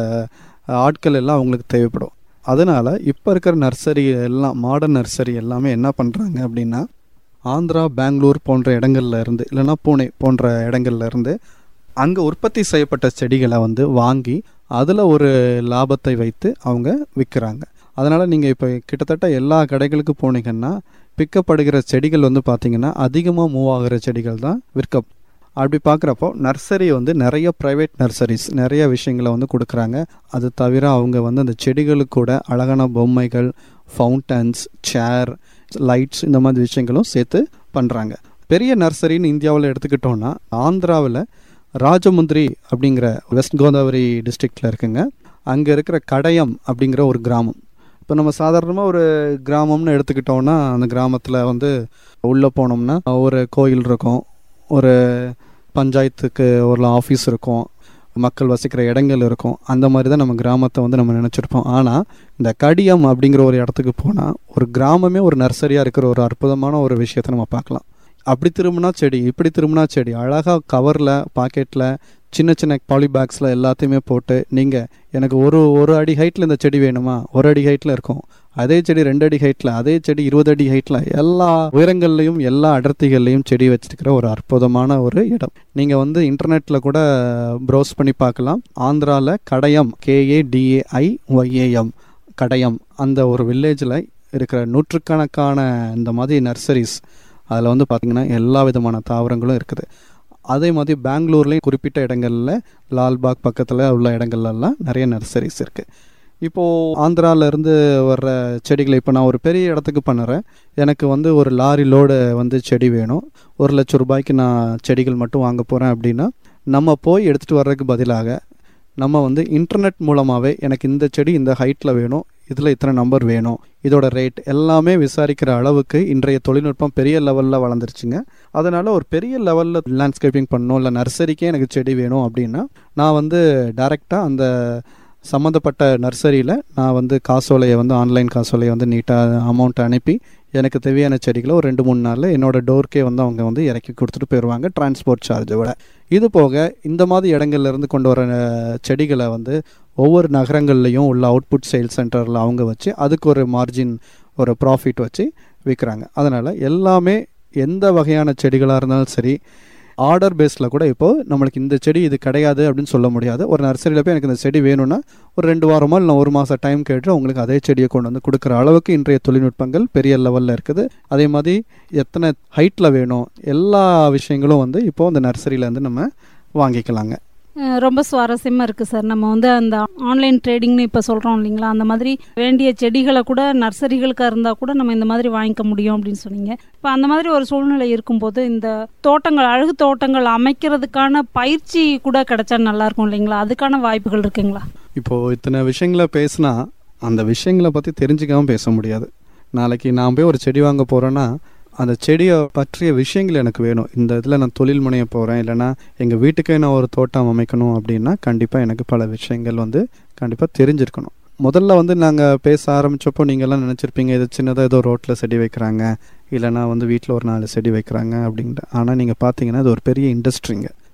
ஆட்கள் எல்லாம் அவங்களுக்கு தேவைப்படும் அதனால் இப்போ இருக்கிற நர்சரி எல்லாம் மாடர்ன் நர்சரி எல்லாமே என்ன பண்ணுறாங்க அப்படின்னா ஆந்திரா பெங்களூர் போன்ற இடங்கள்ல இருந்து இல்லைன்னா பூனே போன்ற இடங்கள்ல இருந்து அங்கே உற்பத்தி செய்யப்பட்ட செடிகளை வந்து வாங்கி அதில் ஒரு லாபத்தை வைத்து அவங்க விற்கிறாங்க அதனால் நீங்கள் இப்போ கிட்டத்தட்ட எல்லா கடைகளுக்கு போனீங்கன்னா பிக்கப்படுகிற செடிகள் வந்து பார்த்தீங்கன்னா அதிகமாக மூவ் ஆகிற செடிகள் தான் விற்க அப்படி பார்க்குறப்போ நர்சரி வந்து நிறைய ப்ரைவேட் நர்சரிஸ் நிறைய விஷயங்களை வந்து கொடுக்குறாங்க அது தவிர அவங்க வந்து அந்த செடிகளுக்கு கூட அழகான பொம்மைகள் ஃபவுண்டன்ஸ் சேர் லைட்ஸ் இந்த மாதிரி விஷயங்களும் சேர்த்து பண்ணுறாங்க பெரிய நர்சரின்னு இந்தியாவில் எடுத்துக்கிட்டோன்னா ஆந்திராவில் ராஜமுந்திரி அப்படிங்கிற வெஸ்ட் கோதாவரி டிஸ்ட்ரிக்டில் இருக்குங்க அங்கே இருக்கிற கடையம் அப்படிங்கிற ஒரு கிராமம் இப்போ நம்ம சாதாரணமாக ஒரு கிராமம்னு எடுத்துக்கிட்டோம்னா அந்த கிராமத்தில் வந்து உள்ளே போனோம்னா ஒரு கோயில் இருக்கும் ஒரு பஞ்சாயத்துக்கு ஒரு ஆஃபீஸ் இருக்கும் மக்கள் வசிக்கிற இடங்கள் இருக்கும் அந்த மாதிரி தான் நம்ம கிராமத்தை வந்து நம்ம நினச்சிருப்போம் ஆனால் இந்த கடியம் அப்படிங்கிற ஒரு இடத்துக்கு போனால் ஒரு கிராமமே ஒரு நர்சரியாக இருக்கிற ஒரு அற்புதமான ஒரு விஷயத்தை நம்ம பார்க்கலாம் அப்படி திரும்பினா செடி இப்படி திரும்பினா செடி அழகாக கவரில் பாக்கெட்டில் சின்ன சின்ன பாலி பேக்ஸில் எல்லாத்தையுமே போட்டு நீங்கள் எனக்கு ஒரு ஒரு அடி ஹைட்டில் இந்த செடி வேணுமா ஒரு அடி ஹைட்டில் இருக்கும் அதே செடி ரெண்டு அடி ஹைட்டில் அதே செடி இருபது அடி ஹைட்டில் எல்லா உயரங்கள்லையும் எல்லா அடர்த்திகள்லையும் செடி வச்சிருக்கிற ஒரு அற்புதமான ஒரு இடம் நீங்கள் வந்து இன்டர்நெட்டில் கூட ப்ரௌஸ் பண்ணி பார்க்கலாம் ஆந்திராவில் கடையம் கேஏடிஏஐ ஒய்ஏஎம் கடையம் அந்த ஒரு வில்லேஜில் இருக்கிற நூற்றுக்கணக்கான இந்த மாதிரி நர்சரிஸ் அதில் வந்து பார்த்திங்கன்னா எல்லா விதமான தாவரங்களும் இருக்குது அதே மாதிரி பெங்களூர்லேயும் குறிப்பிட்ட இடங்களில் லால்பாக் பக்கத்தில் உள்ள இடங்கள்லாம் நிறைய நர்சரிஸ் இருக்குது இப்போது ஆந்திராவிலேருந்து வர்ற செடிகளை இப்போ நான் ஒரு பெரிய இடத்துக்கு பண்ணுறேன் எனக்கு வந்து ஒரு லாரி லோடு வந்து செடி வேணும் ஒரு லட்ச ரூபாய்க்கு நான் செடிகள் மட்டும் வாங்க போகிறேன் அப்படின்னா நம்ம போய் எடுத்துகிட்டு வர்றதுக்கு பதிலாக நம்ம வந்து இன்டர்நெட் மூலமாகவே எனக்கு இந்த செடி இந்த ஹைட்டில் வேணும் இதில் இத்தனை நம்பர் வேணும் இதோட ரேட் எல்லாமே விசாரிக்கிற அளவுக்கு இன்றைய தொழில்நுட்பம் பெரிய லெவலில் வளர்ந்துருச்சுங்க அதனால் ஒரு பெரிய லெவலில் லேண்ட்ஸ்கேப்பிங் பண்ணணும் இல்லை நர்சரிக்கே எனக்கு செடி வேணும் அப்படின்னா நான் வந்து டைரெக்டாக அந்த சம்மந்தப்பட்ட நர்சரியில் நான் வந்து காசோலையை வந்து ஆன்லைன் காசோலையை வந்து நீட்டாக அமௌண்ட் அனுப்பி எனக்கு தேவையான செடிகளை ஒரு ரெண்டு மூணு நாளில் என்னோடய டோர்க்கே வந்து அவங்க வந்து இறக்கி கொடுத்துட்டு போயிடுவாங்க டிரான்ஸ்போர்ட் சார்ஜை விட இது போக இந்த மாதிரி இடங்கள்லேருந்து கொண்டு வர செடிகளை வந்து ஒவ்வொரு நகரங்கள்லேயும் உள்ள அவுட்புட் சேல்ஸ் சென்டரில் அவங்க வச்சு அதுக்கு ஒரு மார்ஜின் ஒரு ப்ராஃபிட் வச்சு விற்கிறாங்க அதனால் எல்லாமே எந்த வகையான செடிகளாக இருந்தாலும் சரி ஆர்டர் பேஸில் கூட இப்போது நம்மளுக்கு இந்த செடி இது கிடையாது அப்படின்னு சொல்ல முடியாது ஒரு நர்சரியில் போய் எனக்கு இந்த செடி வேணும்னா ஒரு ரெண்டு வாரமோ இல்லை ஒரு மாதம் டைம் கேட்டு உங்களுக்கு அதே செடியை கொண்டு வந்து கொடுக்குற அளவுக்கு இன்றைய தொழில்நுட்பங்கள் பெரிய லெவலில் இருக்குது அதே மாதிரி எத்தனை ஹைட்டில் வேணும் எல்லா விஷயங்களும் வந்து இப்போது அந்த நர்சரியிலேருந்து நம்ம வாங்கிக்கலாங்க ரொம்ப சுவாரஸ்யமாக இருக்குது சார் நம்ம வந்து அந்த ஆன்லைன் ட்ரேடிங்னு இப்போ சொல்கிறோம் இல்லைங்களா அந்த மாதிரி வேண்டிய செடிகளை கூட நர்சரிகளுக்காக இருந்தால் கூட நம்ம இந்த மாதிரி வாங்கிக்க முடியும் அப்படின்னு சொன்னீங்க இப்போ அந்த மாதிரி ஒரு சூழ்நிலை இருக்கும்போது இந்த தோட்டங்கள் அழகு தோட்டங்கள் அமைக்கிறதுக்கான பயிற்சி கூட கிடைச்சா நல்லாயிருக்கும் இல்லைங்களா அதுக்கான வாய்ப்புகள் இருக்குங்களா இப்போது இத்தனை விஷயங்களை பேசினா அந்த விஷயங்களை பற்றி தெரிஞ்சுக்காமல் பேச முடியாது நாளைக்கு நான் போய் ஒரு செடி வாங்க போகிறேன்னா அந்த செடியை பற்றிய விஷயங்கள் எனக்கு வேணும் இந்த இதில் நான் தொழில் முனைய போகிறேன் இல்லைனா எங்கள் வீட்டுக்கே நான் ஒரு தோட்டம் அமைக்கணும் அப்படின்னா கண்டிப்பாக எனக்கு பல விஷயங்கள் வந்து கண்டிப்பாக தெரிஞ்சிருக்கணும் முதல்ல வந்து நாங்கள் பேச ஆரம்பித்தப்போ நீங்கள்லாம் நினச்சிருப்பீங்க இது சின்னதாக ஏதோ ரோட்டில் செடி வைக்கிறாங்க இல்லைனா வந்து வீட்டில் ஒரு நாலு செடி வைக்கிறாங்க அப்படின்ட்டு ஆனால் நீங்கள் பார்த்தீங்கன்னா இது ஒரு பெரிய இண்டஸ்ட்ரிங்க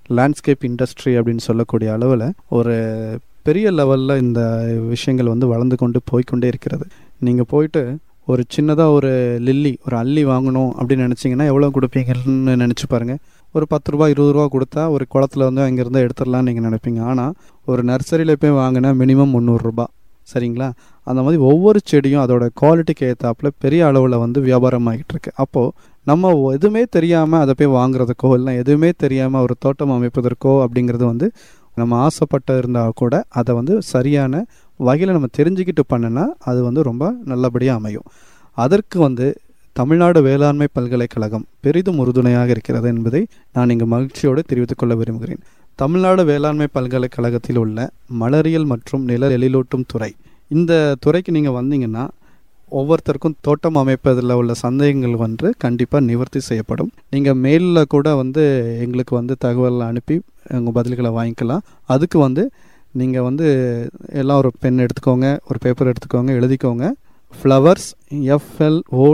லேண்ட்ஸ்கேப் இண்டஸ்ட்ரி அப்படின்னு சொல்லக்கூடிய அளவில் ஒரு பெரிய லெவலில் இந்த விஷயங்கள் வந்து வளர்ந்து கொண்டு போய்க்கொண்டே இருக்கிறது நீங்கள் போயிட்டு ஒரு சின்னதாக ஒரு லில்லி ஒரு அள்ளி வாங்கணும் அப்படின்னு நினச்சிங்கன்னா எவ்வளோ கொடுப்பீங்கன்னு நினச்சி பாருங்கள் ஒரு பத்து ரூபா இருபது ரூபா கொடுத்தா ஒரு குளத்துல வந்து அங்கேருந்து எடுத்துடலாம்னு நீங்கள் நினைப்பீங்க ஆனால் ஒரு நர்சரியில் போய் வாங்கினா மினிமம் முந்நூறுரூபா சரிங்களா அந்த மாதிரி ஒவ்வொரு செடியும் அதோட குவாலிட்டிக்கு ஏற்றாப்புல பெரிய அளவில் வந்து வியாபாரம் ஆகிட்டு இருக்கு அப்போது நம்ம எதுவுமே தெரியாமல் அதை போய் வாங்குறதுக்கோ இல்லை எதுவுமே தெரியாமல் ஒரு தோட்டம் அமைப்பதற்கோ அப்படிங்கிறது வந்து நம்ம ஆசைப்பட்ட இருந்தால் கூட அதை வந்து சரியான வகையில் நம்ம தெரிஞ்சுக்கிட்டு பண்ணினா அது வந்து ரொம்ப நல்லபடியாக அமையும் அதற்கு வந்து தமிழ்நாடு வேளாண்மை பல்கலைக்கழகம் பெரிதும் உறுதுணையாக இருக்கிறது என்பதை நான் இங்கு மகிழ்ச்சியோடு தெரிவித்துக் கொள்ள விரும்புகிறேன் தமிழ்நாடு வேளாண்மை பல்கலைக்கழகத்தில் உள்ள மலரியல் மற்றும் நில எழிலூட்டும் துறை இந்த துறைக்கு நீங்கள் வந்தீங்கன்னா ஒவ்வொருத்தருக்கும் தோட்டம் அமைப்பதில் உள்ள சந்தேகங்கள் வந்து கண்டிப்பாக நிவர்த்தி செய்யப்படும் நீங்கள் மெயிலில் கூட வந்து எங்களுக்கு வந்து தகவல் அனுப்பி உங்கள் பதில்களை வாங்கிக்கலாம் அதுக்கு வந்து நீங்கள் வந்து எல்லாம் ஒரு பென் எடுத்துக்கோங்க ஒரு பேப்பர் எடுத்துக்கோங்க எழுதிக்கோங்க flowers F L O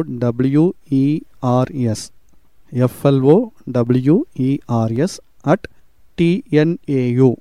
W E R S F L O W E R S at T N A U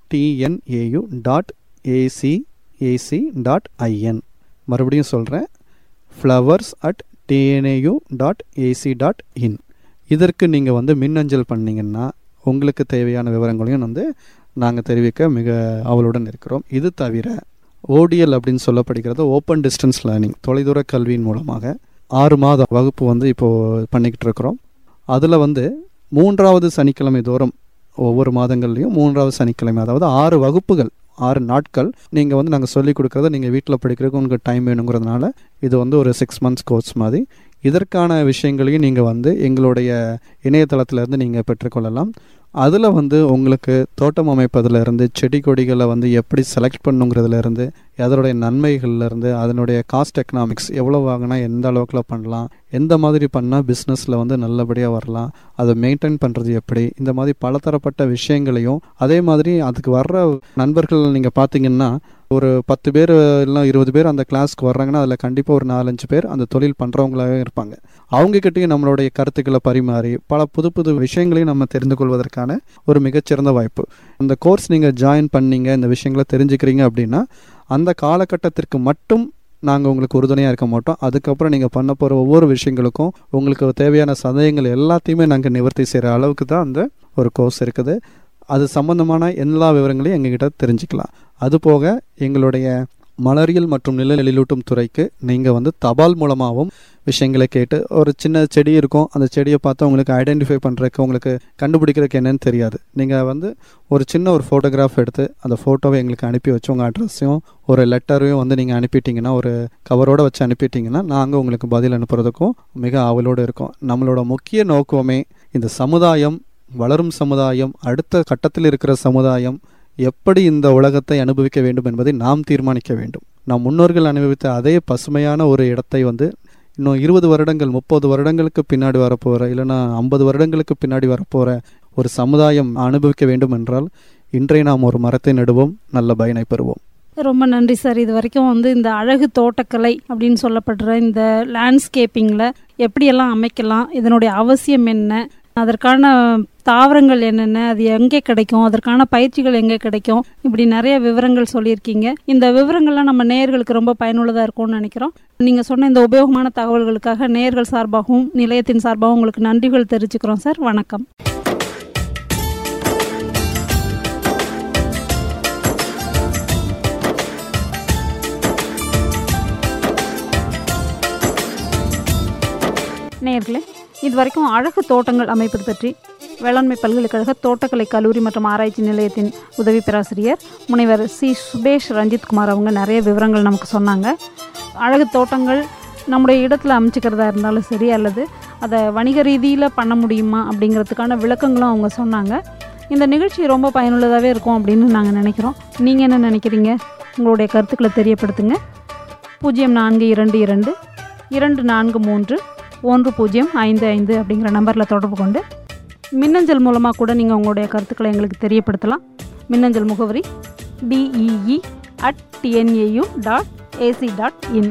T N A U dot A C A C dot I N மறுபடியும் சொல்கிறேன் flowers at T N A U dot A C dot in இதற்கு நீங்கள் வந்து மின்னஞ்சல் பண்ணிங்கன்னா உங்களுக்கு தேவையான விவரங்களையும் வந்து நாங்கள் தெரிவிக்க மிக அவளுடன் இருக்கிறோம் இது தவிர ஓடிஎல் அப்படின்னு சொல்லப்படுகிறது ஓப்பன் டிஸ்டன்ஸ் லேர்னிங் தொலைதூர கல்வியின் மூலமாக ஆறு மாத வகுப்பு வந்து இப்போது பண்ணிக்கிட்டு இருக்கிறோம் அதில் வந்து மூன்றாவது சனிக்கிழமை தோறும் ஒவ்வொரு மாதங்கள்லையும் மூன்றாவது சனிக்கிழமை அதாவது ஆறு வகுப்புகள் ஆறு நாட்கள் நீங்கள் வந்து நாங்கள் சொல்லிக் கொடுக்குறத நீங்கள் வீட்டில் படிக்கிறதுக்கு உங்களுக்கு டைம் வேணுங்கிறதுனால இது வந்து ஒரு சிக்ஸ் மந்த்ஸ் கோர்ஸ் மாதிரி இதற்கான விஷயங்களையும் நீங்கள் வந்து எங்களுடைய இணையதளத்திலேருந்து நீங்கள் பெற்றுக்கொள்ளலாம் அதில் வந்து உங்களுக்கு தோட்டம் அமைப்பதிலிருந்து செடி கொடிகளை வந்து எப்படி செலக்ட் பண்ணுங்கிறதுலேருந்து அதனுடைய நன்மைகள்லேருந்து அதனுடைய காஸ்ட் எக்கனாமிக்ஸ் எவ்வளோ வாங்கினா எந்த அளவுக்குல பண்ணலாம் எந்த மாதிரி பண்ணால் பிஸ்னஸில் வந்து நல்லபடியாக வரலாம் அதை மெயின்டைன் பண்ணுறது எப்படி இந்த மாதிரி பலதரப்பட்ட விஷயங்களையும் அதே மாதிரி அதுக்கு வர்ற நண்பர்கள் நீங்கள் பார்த்தீங்கன்னா ஒரு பத்து பேர் இல்லை இருபது பேர் அந்த கிளாஸ்க்கு வர்றாங்கன்னா அதில் கண்டிப்பாக ஒரு நாலஞ்சு பேர் அந்த தொழில் பண்ணுறவங்களாகவே இருப்பாங்க அவங்கக்கிட்டையும் நம்மளுடைய கருத்துக்களை பரிமாறி பல புது புது விஷயங்களையும் நம்ம தெரிந்து கொள்வதற்கான ஒரு மிகச்சிறந்த வாய்ப்பு அந்த கோர்ஸ் நீங்கள் ஜாயின் பண்ணீங்க இந்த விஷயங்களை தெரிஞ்சுக்கிறீங்க அப்படின்னா அந்த காலகட்டத்திற்கு மட்டும் நாங்கள் உங்களுக்கு உறுதுணையாக இருக்க மாட்டோம் அதுக்கப்புறம் நீங்கள் பண்ண போகிற ஒவ்வொரு விஷயங்களுக்கும் உங்களுக்கு தேவையான சந்தேகங்கள் எல்லாத்தையுமே நாங்கள் நிவர்த்தி செய்கிற அளவுக்கு தான் அந்த ஒரு கோர்ஸ் இருக்குது அது சம்பந்தமான எல்லா விவரங்களையும் எங்ககிட்ட தெரிஞ்சுக்கலாம் அதுபோக எங்களுடைய மலரியல் மற்றும் நில எழிலூட்டும் துறைக்கு நீங்கள் வந்து தபால் மூலமாகவும் விஷயங்களை கேட்டு ஒரு சின்ன செடி இருக்கும் அந்த செடியை பார்த்து உங்களுக்கு ஐடென்டிஃபை பண்ணுறதுக்கு உங்களுக்கு கண்டுபிடிக்கிறதுக்கு என்னன்னு தெரியாது நீங்கள் வந்து ஒரு சின்ன ஒரு ஃபோட்டோகிராஃப் எடுத்து அந்த ஃபோட்டோவை எங்களுக்கு அனுப்பி வச்சு உங்கள் அட்ரஸையும் ஒரு லெட்டரையும் வந்து நீங்கள் அனுப்பிட்டீங்கன்னா ஒரு கவரோடு வச்சு அனுப்பிட்டீங்கன்னா நாங்கள் உங்களுக்கு பதில் அனுப்புறதுக்கும் மிக ஆவலோடு இருக்கோம் நம்மளோட முக்கிய நோக்கமே இந்த சமுதாயம் வளரும் சமுதாயம் அடுத்த கட்டத்தில் இருக்கிற சமுதாயம் எப்படி இந்த உலகத்தை அனுபவிக்க வேண்டும் என்பதை நாம் தீர்மானிக்க வேண்டும் நம் முன்னோர்கள் அனுபவித்த அதே பசுமையான ஒரு இடத்தை வந்து இன்னும் இருபது வருடங்கள் முப்பது வருடங்களுக்கு பின்னாடி வரப்போகிற இல்லைன்னா ஐம்பது வருடங்களுக்கு பின்னாடி வரப்போகிற ஒரு சமுதாயம் அனுபவிக்க வேண்டும் என்றால் இன்றைய நாம் ஒரு மரத்தை நடுவோம் நல்ல பயனை பெறுவோம் ரொம்ப நன்றி சார் இது வரைக்கும் வந்து இந்த அழகு தோட்டக்கலை அப்படின்னு சொல்லப்படுற இந்த லேண்ட்ஸ்கேப்பிங்கில் எப்படியெல்லாம் அமைக்கலாம் இதனுடைய அவசியம் என்ன அதற்கான தாவரங்கள் என்னென்ன அது எங்கே கிடைக்கும் அதற்கான பயிற்சிகள் எங்கே கிடைக்கும் இப்படி நிறைய விவரங்கள் சொல்லியிருக்கீங்க இந்த விவரங்கள்லாம் நம்ம நேயர்களுக்கு ரொம்ப பயனுள்ளதாக இருக்கும்னு நினைக்கிறோம் நீங்கள் சொன்ன இந்த உபயோகமான தகவல்களுக்காக நேயர்கள் சார்பாகவும் நிலையத்தின் சார்பாகவும் உங்களுக்கு நன்றிகள் தெரிவிச்சுக்கிறோம் சார் வணக்கம் நேயர்களே இது வரைக்கும் அழகு தோட்டங்கள் அமைப்பது பற்றி வேளாண்மை பல்கலைக்கழக தோட்டக்கலை கல்லூரி மற்றும் ஆராய்ச்சி நிலையத்தின் உதவி பேராசிரியர் முனைவர் சி சுபேஷ் ரஞ்சித் குமார் அவங்க நிறைய விவரங்கள் நமக்கு சொன்னாங்க அழகு தோட்டங்கள் நம்முடைய இடத்துல அமைச்சிக்கிறதா இருந்தாலும் சரி அல்லது அதை வணிக ரீதியில் பண்ண முடியுமா அப்படிங்கிறதுக்கான விளக்கங்களும் அவங்க சொன்னாங்க இந்த நிகழ்ச்சி ரொம்ப பயனுள்ளதாகவே இருக்கும் அப்படின்னு நாங்கள் நினைக்கிறோம் நீங்கள் என்ன நினைக்கிறீங்க உங்களுடைய கருத்துக்களை தெரியப்படுத்துங்க பூஜ்ஜியம் நான்கு இரண்டு இரண்டு இரண்டு நான்கு மூன்று ஒன்று பூஜ்ஜியம் ஐந்து ஐந்து அப்படிங்கிற நம்பரில் தொடர்பு கொண்டு மின்னஞ்சல் மூலமாக கூட நீங்கள் உங்களுடைய கருத்துக்களை எங்களுக்கு தெரியப்படுத்தலாம் மின்னஞ்சல் முகவரி D E E at T N A U dot A C dot in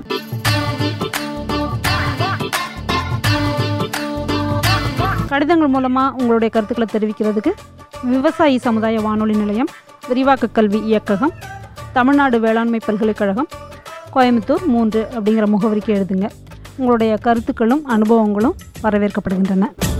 கடிதங்கள் மூலமாக உங்களுடைய கருத்துக்களை தெரிவிக்கிறதுக்கு விவசாயி சமுதாய வானொலி நிலையம் விரிவாக்க கல்வி இயக்ககம் தமிழ்நாடு வேளாண்மை பல்கலைக்கழகம் கோயம்புத்தூர் மூன்று அப்படிங்கிற முகவரிக்கு எழுதுங்க உங்களுடைய கருத்துக்களும் அனுபவங்களும் வரவேற்கப்படுகின்றன